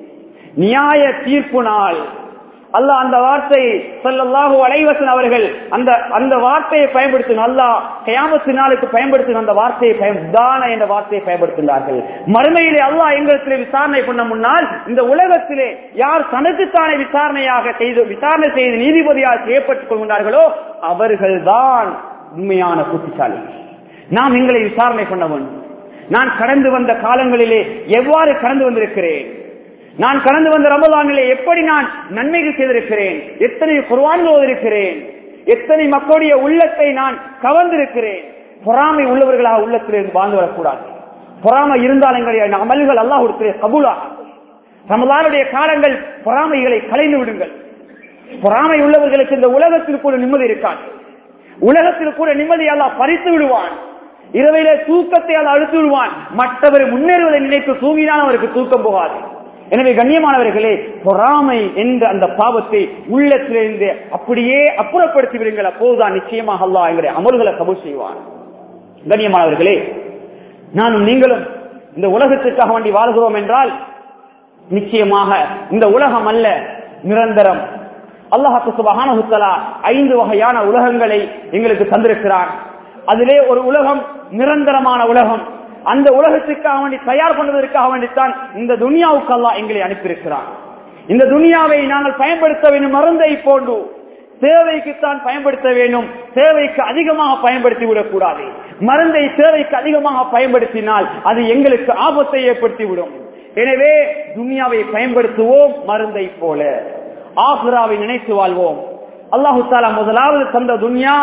Speaker 1: நியாய தீர்ப்பு நாள் அல்லாஹ் அந்த வார்த்தை சொல்லல்லாஹு அலைவசன் அவர்கள் அந்த அந்த வார்த்தையை பயன்படுத்தின அல்லாஹ் கயாமத்து நாளுக்கு பயன்படுத்தின அந்த வார்த்தையை பயன் தான என்ற வார்த்தையை பயன்படுத்தினார்கள் மறுமையிலே அல்லாஹ் எங்களிடத்திலே விசாரணை பண்ண முன்னால் இந்த உலகத்திலே யார் தனக்குத்தானே விசாரணையாக செய்து விசாரணை செய்து நீதிபதியாக செய்யப்பட்டுக் கொள்கின்றார்களோ அவர்கள்தான் உண்மையான புத்திசாலி நாம் எங்களை விசாரணை பண்ண வேண்டும் நான் கடந்து வந்த காலங்களிலே எவ்வாறு கடந்து வந்திருக்கிறேன் நான் கடந்து வந்த ரமலானிலே எப்படி நான் நன்மைகள் செய்திருக்கிறேன் எத்தனை குர்வான் ஓதிருக்கிறேன் எத்தனை மக்களுடைய உள்ளத்தை நான் கவர்ந்திருக்கிறேன் பொறாமை உள்ளவர்களாக உள்ளத்திலிருந்து வாழ்ந்து வரக்கூடாது பொறாமை இருந்தால் எங்களுடைய அமல்கள் அல்லாஹ் கொடுக்கிற கபூலா ரமலானுடைய காலங்கள் பொறாமைகளை கலைந்து விடுங்கள் பொறாமை உள்ளவர்களுக்கு இந்த உலகத்தில் கூட நிம்மதி இருக்காது உலகத்தில் கூட நிம்மதி அல்லாஹ் பறித்து விடுவான் இரவையிலே தூக்கத்தை அல்ல அழுத்து விடுவான் மற்றவர் முன்னேறுவதை நினைத்து தூங்கினால் அவருக்கு தூக்கம் போகாது எனவே கண்ணியமானவர்களே பொறாமை என்ற அந்த பாவத்தை உள்ளத்திலிருந்து அப்படியே அப்புறப்படுத்தி விடுங்கள் அப்போதுதான் நிச்சயமாக அல்லா எங்களுடைய அமல்களை கபூல் செய்வான் கண்ணியமானவர்களே நானும் நீங்களும் இந்த உலகத்திற்காக வேண்டி வாழ்கிறோம் என்றால் நிச்சயமாக இந்த உலகம் அல்ல நிரந்தரம் அல்லாஹாக்கு சுபகான ஐந்து வகையான உலகங்களை எங்களுக்கு தந்திருக்கிறார் அதிலே ஒரு உலகம் நிரந்தரமான உலகம் அந்த உலகத்துக்காக வேண்டி தயார் பண்ணுவதற்காக வேண்டித்தான் இந்த துனியாவுக்கு அல்லா எங்களை அனுப்பியிருக்கிறான் இந்த துனியாவை நாங்கள் பயன்படுத்த வேண்டும் மருந்தை போன்று தேவைக்குத்தான் பயன்படுத்த வேண்டும் தேவைக்கு அதிகமாக பயன்படுத்தி விடக்கூடாது மருந்தை தேவைக்கு அதிகமாக பயன்படுத்தினால் அது எங்களுக்கு ஆபத்தை ஏற்படுத்தி விடும் எனவே துனியாவை பயன்படுத்துவோம் மருந்தை போல ஆஹ்ராவை நினைத்து வாழ்வோம் அல்லாஹு தாலா முதலாவது தந்த துன்யா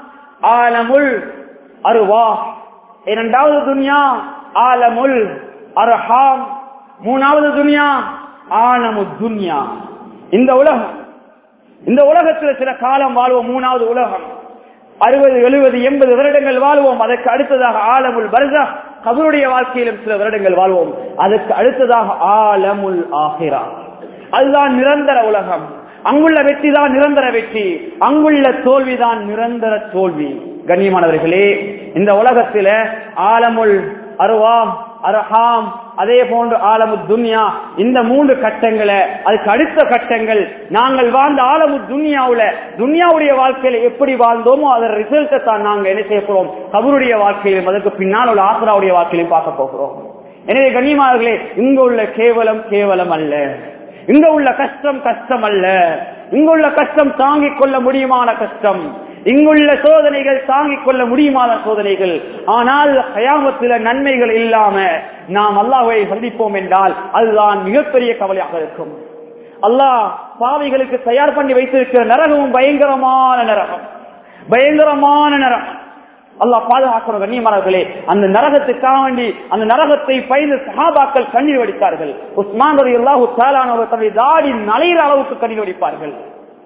Speaker 1: ஆலமுல் அருவா இரண்டாவது துன்யா ஆலமுல் அர்ஹாம் மூணாவது துன்யா ஆனமு துன்யா இந்த உலகம் இந்த உலகத்தில் சில காலம் வாழ்வோம் மூணாவது உலகம் அறுபது எழுபது எண்பது வருடங்கள் வாழ்வோம் அதற்கு அடுத்ததாக ஆலமுல் பர்சா கபருடைய வாழ்க்கையிலும் சில வருடங்கள் வாழ்வோம் அதற்கு அடுத்ததாக ஆலமுல் ஆஹிரா அதுதான் நிரந்தர உலகம் அங்குள்ள வெற்றி தான் நிரந்தர வெற்றி அங்குள்ள தோல்விதான் நிரந்தர தோல்வி கண்ணியமானவர்களே இந்த உலகத்தில ஆலமுல் அருவாம் அரஹாம் அதே போன்று ஆலமு துன்யா இந்த மூன்று கட்டங்களை அதுக்கு அடுத்த கட்டங்கள் நாங்கள் வாழ்ந்த ஆலமு துன்யாவுல துன்யாவுடைய வாழ்க்கையில எப்படி வாழ்ந்தோமோ அதன் ரிசல்ட்டை தான் நாங்க என்ன செய்ய போறோம் கபருடைய வாழ்க்கையிலும் அதற்கு பின்னால் உள்ள ஆசராவுடைய வாழ்க்கையிலும் பார்க்க போகிறோம் எனவே கண்ணியமானவர்களே இங்க உள்ள கேவலம் கேவலம் அல்ல இங்க உள்ள கஷ்டம் கஷ்டம் அல்ல இங்குள்ள கஷ்டம் தாங்கிக் கொள்ள முடியுமான கஷ்டம் இங்குள்ள சோதனைகள் தாங்கிக் கொள்ள முடியுமான சோதனைகள் ஆனால் கயாமத்தில நன்மைகள் இல்லாம நாம் அல்லாஹை சந்திப்போம் என்றால் அதுதான் மிகப்பெரிய கவலையாக இருக்கும் அல்லாஹ் பாவிகளுக்கு தயார் பண்ணி வைத்திருக்கிற நரகமும் பயங்கரமான நரகம் பயங்கரமான நரகம் அல்லாஹ் பாதுகாக்கிற கண்ணியமானவர்களே அந்த நரகத்துக்காக வேண்டி அந்த நரகத்தை பயந்து சஹாபாக்கள் கண்ணீர் வடித்தார்கள் உஸ்மான் ரவி அல்லாஹு சாலானவர் தன்னுடைய தாடி நலையிற அளவுக்கு கண்ணீர் வடிப்பார்கள்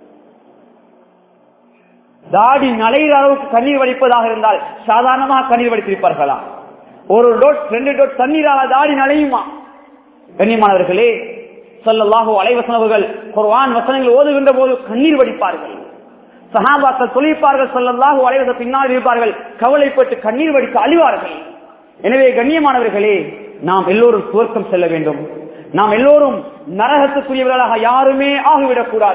Speaker 1: தாடி நலையிற அளவுக்கு கண்ணீர் வடிப்பதாக இருந்தால் சாதாரணமாக கண்ணீர் வடித்திருப்பார்களா ஒரு டோட் ரெண்டு டோட் தண்ணீரால தாடி நலையுமா கண்ணியமானவர்களே சொல்லல்லாஹோ அலைவசனவர்கள் குர்வான் வசனங்கள் ஓதுகின்ற போது கண்ணீர் வடிப்பார்கள் சஹாபாக்கள் தொழிற்பார்கள் சொல்லல்லாஹு அலைவத பின்னால் இருப்பார்கள் கவலைப்பட்டு கண்ணீர் வடித்து அழிவார்கள் எனவே கண்ணியமானவர்களே நாம் எல்லோரும் சுவர்க்கம் செல்ல வேண்டும் நாம் எல்லோரும் நரகத்துக்குரியவர்களாக யாருமே ஆகிவிடக் கூடாது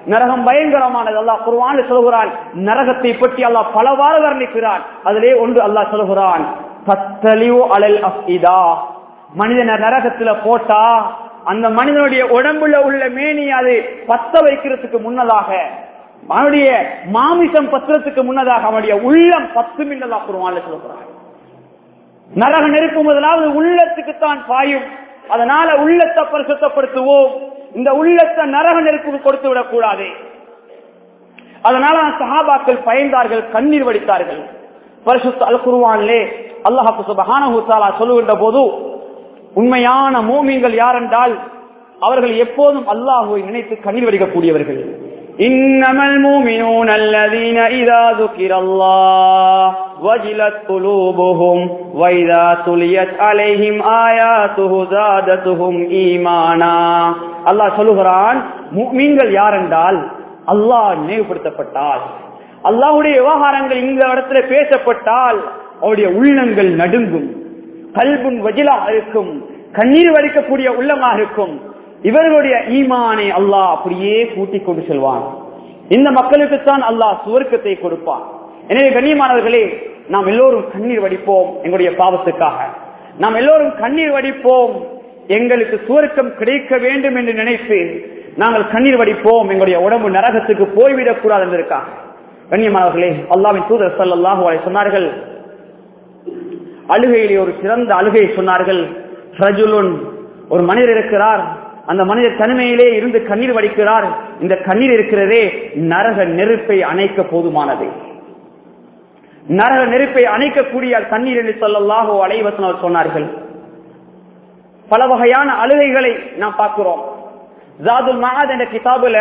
Speaker 1: நரகம் பயங்கரமானது அல்லாஹ் குர்ஆன் சொல்கிறான் நரகத்தை பற்றி அல்லாஹ் பலவாறு வர்ணிக்கிறான் அதிலே ஒன்று அல்லாஹ் சொல்கிறான் தத்தலிவு அலல் அஃஇதா மனிதனை நரகத்துல போட்டா அந்த மனிதனுடைய உடம்புல உள்ள மேனி அது பத்த வைக்கிறதுக்கு முன்னதாக அவனுடைய மாமிசம் பத்திரத்துக்கு முன்னதாக அவனுடைய உள்ளம் பத்து மின்னதா குருவான் சொல்கிறான் நரக நெருப்பு முதலாவது உள்ளத்துக்குத்தான் பாயும் அதனால உள்ளத்தை பரிசுத்தப்படுத்துவோம் இந்த உள்ளத்தை நரக நெருப்புக்கு கொடுத்து விடக் கூடாது அதனால சஹாபாக்கள் பயந்தார்கள் கண்ணீர் வடித்தார்கள் பரிசுத்த அல் குருவான்லே அல்லாஹு சுபஹானஹு தஆலா சொல்லுகின்ற போது உண்மையான மூமின்கள் யாரென்றால் அவர்கள் எப்போதும் அல்லாஹுவை நினைத்து கண்ணீர் வடிக்கக்கூடியவர்கள் إنما المؤمنون الذين إذا ذكر الله وجلت قلوبهم وإذا تليت عليهم آياته زادتهم إيمانا அல்லாஹ் சொல்லுகிறான் முஃமின்கள் யாரென்றால் அல்லாஹ் நினைவுபடுத்தப்பட்டால் அல்லாஹ்வுடைய விவகாரங்கள் இந்த இடத்துல பேசப்பட்டால் அவருடைய உள்ளங்கள் நடுங்கும் கல்புன் வஜிலா இருக்கும் கண்ணீர் வடிக்கக்கூடிய உள்ளமாக இருக்கும் இவர்களுடைய ஈமானை அல்லாஹ் அப்படியே கூட்டிக் கொண்டு செல்வான் இந்த மக்களுக்குத்தான் அல்லாஹ் சுவர்க்கத்தை கொடுப்பான் எனவே கண்ணியமானவர்களே நாம் எல்லோரும் கண்ணீர் வடிப்போம் எங்களுடைய பாவத்துக்காக நாம் எல்லோரும் கண்ணீர் வடிப்போம் எங்களுக்கு சுவர்க்கம் கிடைக்க வேண்டும் என்று நினைத்து நாங்கள் கண்ணீர் வடிப்போம் எங்களுடைய உடம்பு நரகத்துக்கு போய்விடக் கூடாது என்பதற்காக கண்ணியமானவர்களே அல்லாவின் தூதர் சல்லாஹூ சொன்னார்கள் அழுகையிலே ஒரு சிறந்த அழுகை சொன்னார்கள் ரஜுலுன் ஒரு மனிதர் இருக்கிறார் அந்த மனிதர் தனிமையிலே இருந்து கண்ணீர் வடிக்கிறார் இந்த கண்ணீர் இருக்கிறதே நரக நெருப்பை அணைக்க போதுமானது நரக நெருப்பை அணைக்கக்கூடிய தண்ணீர் என்று சொல்லலாகோ அலைவசன் அவர் சொன்னார்கள் பல வகையான அழுகைகளை நாம் பார்க்கிறோம் ஜாதுல் மகாத் என்ற கிதாபுல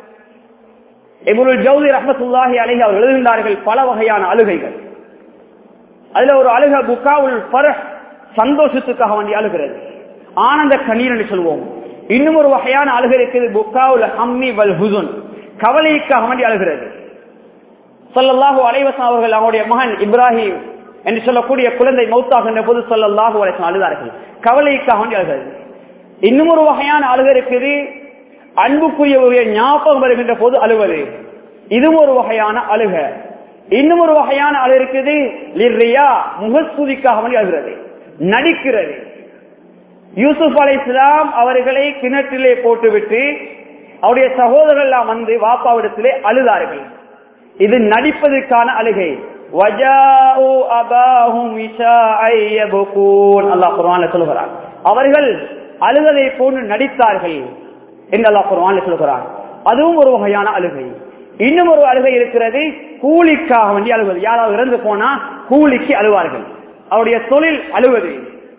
Speaker 1: இபுல் ஜவுதி ரஹமத்துல்லாஹி அலைஹி அவர் எழுதுகின்றார்கள் பல வகையான அழுகைகள் அதுல ஒரு அழுக புக்காவுல் பரஹ் சந்தோஷத்துக்காக வேண்டி அழுகிறது ஆனந்த கண்ணீர் என்று சொல்வோம் இன்னும் ஒரு வகையான அழுகை இருக்குது புக்காவுல் ஹம்மி வல் ஹுசுன் கவலைக்காக வேண்டி அழுகிறது சொல்லல்லாஹு அலைவசம் அவர்கள் அவருடைய மகன் இப்ராஹிம் என்று சொல்லக்கூடிய குழந்தை மௌத்தாகின்ற போது சொல்லல்லாஹு அலைவசம் அழுதார்கள் கவலைக்காக வேண்டி அழுகிறது இன்னும் ஒரு வகையான அழுகை இருக்குது அன்புக்குரியவருடைய ஞாபகம் வருகின்ற போது அழுவது இதுவும் ஒரு வகையான அழுக இன்னும் ஒரு வகையான அழு இருக்குது லிர்ரியா முகஸ்துதிக்காக வேண்டி அழுகிறது நடிக்கிறது யூசுப் அலை இஸ்லாம் அவர்களை கிணற்றிலே போட்டுவிட்டு அவருடைய சகோதரர்கள் எல்லாம் வந்து வாப்பாவிடத்திலே அழுதார்கள் இது நடிப்பதற்கான அழுகை சொல்கிறார் அவர்கள் அழுகதை போன்று நடித்தார்கள் என்று அல்லாஹ் குர்ஆன்ல சொல்கிறார் அதுவும் ஒரு வகையான அழுகை இன்னும் ஒரு அழுகை இருக்கிறது கூலிக்காக வேண்டி அழுவது யாராவது இறந்து போனா கூலிக்கு அழுவார்கள் அவருடைய தொழில் அழுவது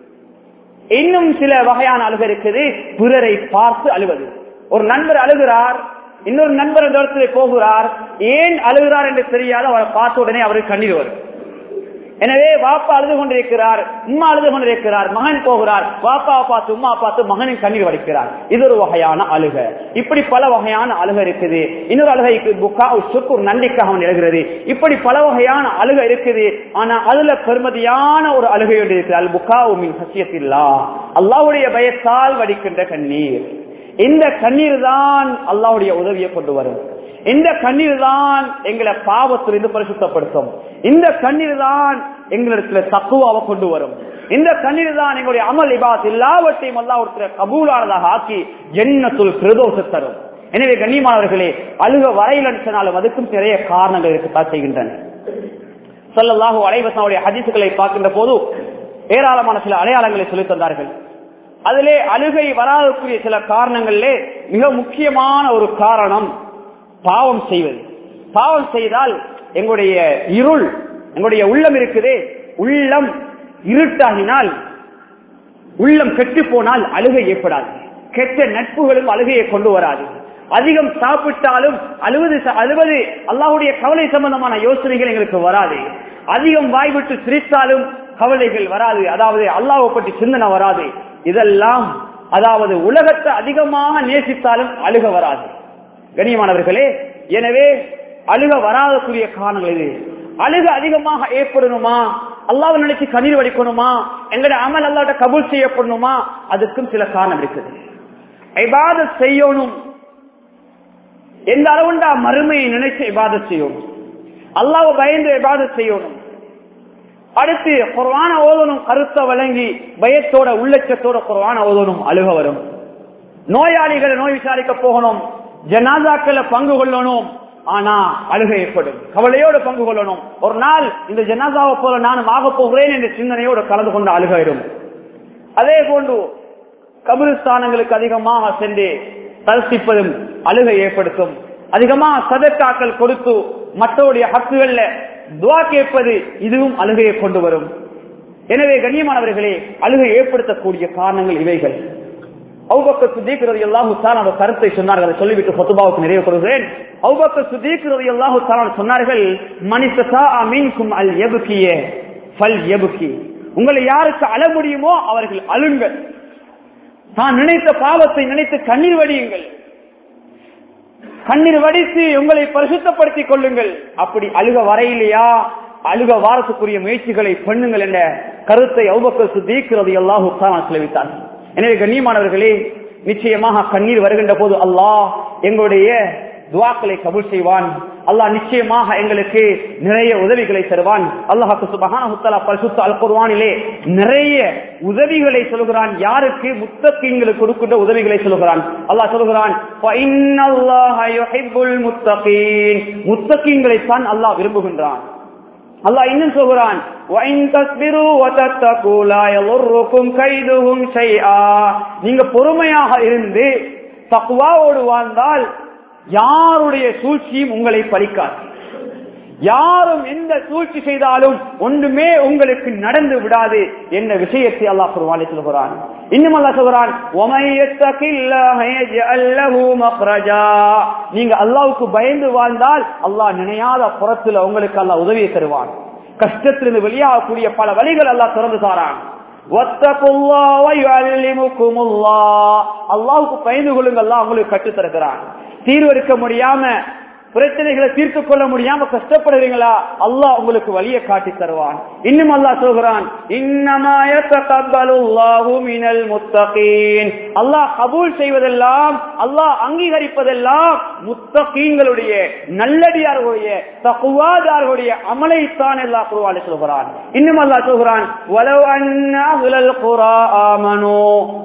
Speaker 1: இன்னும் சில வகையான அழுகை இருக்குது பிறரை பார்த்து அழுவது ஒரு நண்பர் அழுகிறார் இன்னொரு நண்பர் அந்த இடத்துல போகிறார் ஏன் அழுகிறார் என்று தெரியாத அவரை பார்த்த உடனே அவருக்கு கண்ணீர் வரும் எனவே வாப்பா அழுது கொண்டிருக்கிறார் உம்மா அழுது கொண்டிருக்கிறார் மகன் போகிறார் வாப்பாவை பார்த்து உம்மா பார்த்து மகனின் கண்ணீர் வடிக்கிறார் இது ஒரு வகையான அழுக இப்படி பல வகையான அழுக இருக்குது இன்னொரு அழுகைக்கு புக்கா சுக்கு நன்றிக்காக எழுகிறது இப்படி பல வகையான அழுக இருக்குது ஆனா அதுல பெருமதியான ஒரு அழுகை ஒன்று இருக்குது அல் புக்கா உமின் சசியத்தில்லா அல்லாவுடைய பயத்தால் வடிக்கின்ற கண்ணீர் இந்த கண்ணீர் தான் அல்லாவுடைய உதவியை கொண்டு வரும் இந்த கண்ணீர் தான் எங்களை பாவத்திலிருந்து பரிசுத்தப்படுத்தும் இந்த கண்ணீர் தான் எங்களிடத்துல தக்குவாவை கொண்டு வரும் இந்த கண்ணீர் தான் எங்களுடைய அமல் இபாத் எல்லாவற்றையும் அல்லாவிடத்துல கபூலானதாக ஆக்கி எண்ணத்துள் பிரதோஷ தரும் எனவே கண்ணியமானவர்களே அழுக வரையில் அடிச்சனாலும் அதுக்கும் நிறைய காரணங்கள் இருக்கத்தான் செய்கின்றன சொல்லலாக அலைவசனுடைய ஹதீசுகளை பார்க்கின்ற போது ஏராளமான சில அடையாளங்களை சொல்லித் தந்தார்கள் அதிலே அழுகை வராதக்கூடிய சில காரணங்களிலே மிக முக்கியமான ஒரு காரணம் பாவம் செய்வது பாவம் செய்தால் எங்களுடைய இருள் எங்களுடைய உள்ளம் இருக்குதே உள்ளம் இருட்டாகினால் உள்ளம் கெட்டு போனால் அழுகை ஏற்படாது கெட்ட நட்புகளும் அழுகையை கொண்டு வராது அதிகம் சாப்பிட்டாலும் அழுவது அழுவது அல்லாஹுடைய கவலை சம்பந்தமான யோசனைகள் எங்களுக்கு வராது அதிகம் வாய்விட்டு சிரித்தாலும் கவலைகள் வராது அதாவது அல்லாஹை பற்றி சிந்தனை வராது இதெல்லாம் அதாவது உலகத்தை அதிகமாக நேசித்தாலும் அழுக வராது கண்ணியமானவர்களே எனவே அழுக வராதக்கூடிய காரணங்கள் இது அழுக அதிகமாக ஏற்படணுமா அல்லாவை நினைச்சு கண்ணீர் வடிக்கணுமா எங்களுடைய அமல் அல்லாட்ட கபூல் செய்யப்படணுமா அதுக்கும் சில காரணம் இருக்குது செய்யணும் எந்த அளவுண்டா மறுமையை நினைச்சு இபாதத் செய்யணும் அல்லாஹ் பயந்து இபாதத் செய்யணும் அடுத்து குர்வான ஓதணும் கருத்தை வழங்கி பயத்தோட உள்ளச்சத்தோட குர்வான ஓதணும் அழுக வரும் நோயாளிகளை நோய் விசாரிக்க போகணும் ஜனாதாக்களை பங்கு கொள்ளணும் ஆனா அழுகை ஏற்படும் கவலையோடு பங்கு கொள்ளணும் ஒரு நாள் இந்த ஜனாதாவை போல நானும் ஆக போகிறேன் என்ற சிந்தனையோடு கலந்து கொண்டு அழுகையிடும் அதே போன்று கபிரிஸ்தானங்களுக்கு அதிகமாக சென்று தரிசிப்பதும் அழுகை ஏற்படுத்தும் அதிகமாக சதக்காக்கள் கொடுத்து மற்றவருடைய ஹக்குகள்ல துவா கேட்பது இதுவும் அழுகையை கொண்டு வரும் எனவே கண்ணியமானவர்களே அழுகை ஏற்படுத்தக்கூடிய காரணங்கள் இவைகள் அவுபக்க சுதீக்கிறது எல்லாஹு அந்த கருத்தை சொன்னார்கள் அதை சொல்லிவிட்டு சொத்துபாவுக்கு நிறைவு கொள்கிறேன் அவுபக்க சுதீக்கிறது எல்லாஹு சொன்னார்கள் மனிதா மீன்கும் அல் எபுக்கிய பல் எபுக்கி உங்களை யாருக்கு அழ முடியுமோ அவர்கள் அழுங்கள் தான் நினைத்த பாவத்தை நினைத்து கண்ணீர் வடியுங்கள் கண்ணீர் வடித்து உங்களை பரிசுத்தப்படுத்திக் கொள்ளுங்கள் அப்படி அழுக வரையிலையா அழுக வாரத்துக்குரிய முயற்சிகளை பண்ணுங்கள் என்ற கருத்தை அவுபக்கர் சுதீக்கிறது எல்லாஹு செலவித்தான் எனவே கண்ணியமானவர்களே நிச்சயமாக கண்ணீர் வருகின்ற போது அல்லாஹ் எங்களுடைய துவாக்களை கபூல் செய்வான் அல்லாஹ் நிச்சயமாக எங்களுக்கு நிறைய உதவிகளை தருவான் அல்லாஹாக்கு சுபஹான பரிசுத்த அல் குர்வானிலே நிறைய உதவிகளை சொல்கிறான் யாருக்கு முத்தகீங்களுக்கு கொடுக்கின்ற உதவிகளை சொல்கிறான் அல்லாஹ் சொல்கிறான் முத்தகீங்களை தான் அல்லாஹ் விரும்புகின்றான் அல்லாஹ் இன்னும் சொல்கிறான் நீங்க பொறுமையாக இருந்து தக்குவாவோடு வாழ்ந்தால் யாருடைய சூழ்ச்சியும் உங்களை பறிக்காது யாரும் எந்த சூழ்ச்சி செய்தாலும் ஒன்றுமே உங்களுக்கு நடந்து விடாது என்ற விஷயத்தை அல்லாஹ் குர்வானி சொல்கிறான் இன்னும் அல்லாஹ் சொல்கிறான் நீங்க அல்லாவுக்கு பயந்து வாழ்ந்தால் அல்லாஹ் நினையாத புறத்துல உங்களுக்கு அல்லாஹ் உதவியை தருவான் கஷ்டத்திலிருந்து வெளியாகக்கூடிய பல வழிகள் அல்லாஹ் திறந்து தாரான் அல்லாவுக்கு பயந்து கொள்ளுங்க அல்லாஹ் உங்களுக்கு கற்றுத் தருகிறான் தீர்வு எடுக்க முடியாம பிரச்சனைகளை தீர்த்து கொள்ள முடியாம கஷ்டப்படுறீங்களா அல்லாஹ் உங்களுக்கு வழியை காட்டி தருவான் இன்னும் அல்லாஹ் சொல்கிறான் அல்லாஹ் கபூல் செய்வதெல்லாம் அல்லாஹ் அங்கீகரிப்பதெல்லாம் முத்தகீங்களுடைய நல்லடியார்களுடைய தகுவாதார்களுடைய அமலைத்தான் எல்லா குருவாளி சொல்கிறான் இன்னும் அல்லாஹ் சொல்கிறான் வலவ் அன்னா உலல் குரா ஆமனோ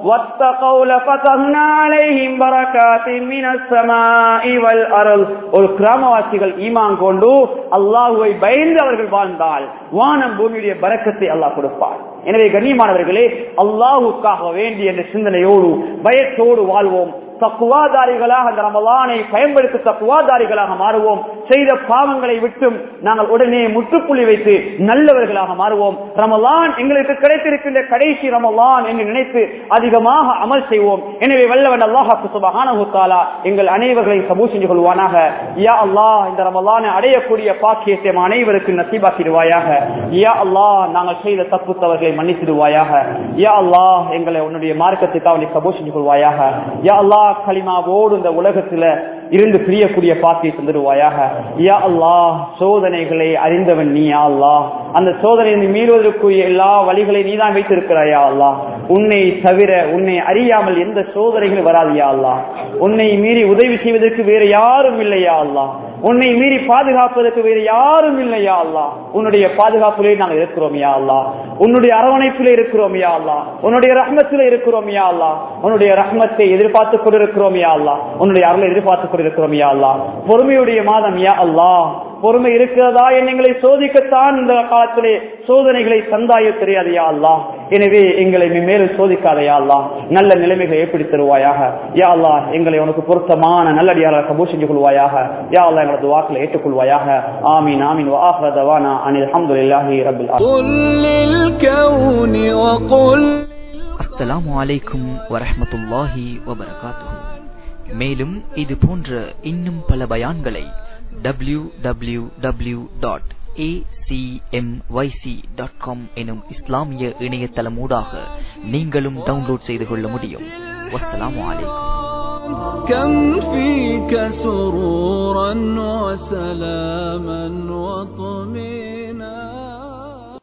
Speaker 1: واتقوا لفتحنا عليهم بركات من السماء والأرض ஒரு கிராமவாசிகள் ஈமான் கொண்டு அல்லாஹுவை பயந்து அவர்கள் வாழ்ந்தால் வானம் பூமியுடைய பறக்கத்தை அல்லாஹ் கொடுப்பார் எனவே கண்ணியமானவர்களே அல்லாஹுக்காக வேண்டி என்ற சிந்தனையோடு பயத்தோடு வாழ்வோம் தக்குவாதாரிகளாக அந்த ரமலானை பயன்படுத்த தக்குவாதாரிகளாக மாறுவோம் செய்த பாவங்களை விட்டும் நாங்கள் உடனே முற்றுப்புள்ளி வைத்து நல்லவர்களாக மாறுவோம் ரமலான் எங்களுக்கு கிடைத்திருக்கின்ற கடைசி ரமலான் என்று நினைத்து அதிகமாக அமல் செய்வோம் எனவே வல்லவன் அல்லாஹாக்கு சுபகானா எங்கள் அனைவர்களையும் சமூக செஞ்சு கொள்வானாக யா அல்லாஹ் இந்த ரமலானை அடையக்கூடிய பாக்கியத்தை அனைவருக்கு நசீபாக்கிடுவாயாக யா அல்லாஹ் நாங்கள் செய்த தப்பு தவறுகளை மன்னித்திடுவாயாக யா அல்லாஹ் எங்களை உன்னுடைய மார்க்கத்தை தாவணி கபூர் செஞ்சு கொள்வாயாக யா அல்லாஹ் களிமாவோடு இந்த உலகத்துல இருந்து பிரியக்கூடிய பாக்கியை தந்துடுவாயாக யா அல்லாஹ் சோதனைகளை அறிந்தவன் நீ யா அல்லாஹ் அந்த சோதனையை மீறுவதற்குரிய எல்லா வழிகளை நீதான் வைத்திருக்கிறாயா அல்லாஹ் உன்னை தவிர உன்னை அறியாமல் எந்த சோதனைகள் வராது யா அல்லாஹ் உன்னை மீறி உதவி செய்வதற்கு வேற யாரும் இல்லையா அல்லாஹ் உன்னை மீறி பாதுகாப்பதற்கு வேறு யாரும் இல்லையா அல்லா உன்னுடைய பாதுகாப்பிலே நாங்கள் இருக்கிறோம் யா அல்லா உன்னுடைய அரவணைப்பிலே இருக்கிறோம் யா அல்லா உன்னுடைய ரஹ்மத்திலே இருக்கிறோம் யா அல்லா உன்னுடைய ரஹ்மத்தை எதிர்பார்த்து கொண்டிருக்கிறோம் யா அல்லா உன்னுடைய அருளை எதிர்பார்த்து கொண்டிருக்கிறோம் யா அல்லா பொறுமையுடைய மாதம் யா அல்லா பொறுமை இருக்கிறதா எங்களை சோதிக்கத்தான் இந்த காலத்திலே சோதனைகளை சந்தாய தெரியாது யா அல்லா எனவே எங்களை மேலும் சோதிக்காதையா அல்லா நல்ல நிலைமைகளை ஏற்படுத்தி தருவாயாக யா அல்லா எங்களை உனக்கு பொருத்தமான நல்லடியாளர் கபூர் செஞ்சு கொள்வாயாக யா அல்லா எங்களது வாக்களை ஏற்றுக்கொள்வாயாக ஆமீன் ஆமீன் வாஹ்ர தவானா அனில் அல்ஹம்துலில்லாஹி ரப்பில் ஆலமீன்
Speaker 2: قل للكون وقل
Speaker 3: அஸ்ஸலாமு அலைக்கும் வரஹ்மத்துல்லாஹி வபரகாத்துஹு மேலும் இது போன்ற இன்னும் பல பயான்களை W W W dot dot com எனும் இஸ்லாமிய இணையதளமூடாக நீங்களும் டவுன்லோட் செய்து கொள்ள முடியும் வஸ்ஸலாமு அலைக்கும்
Speaker 2: كم فيك سرورا وسلاما وطمئنا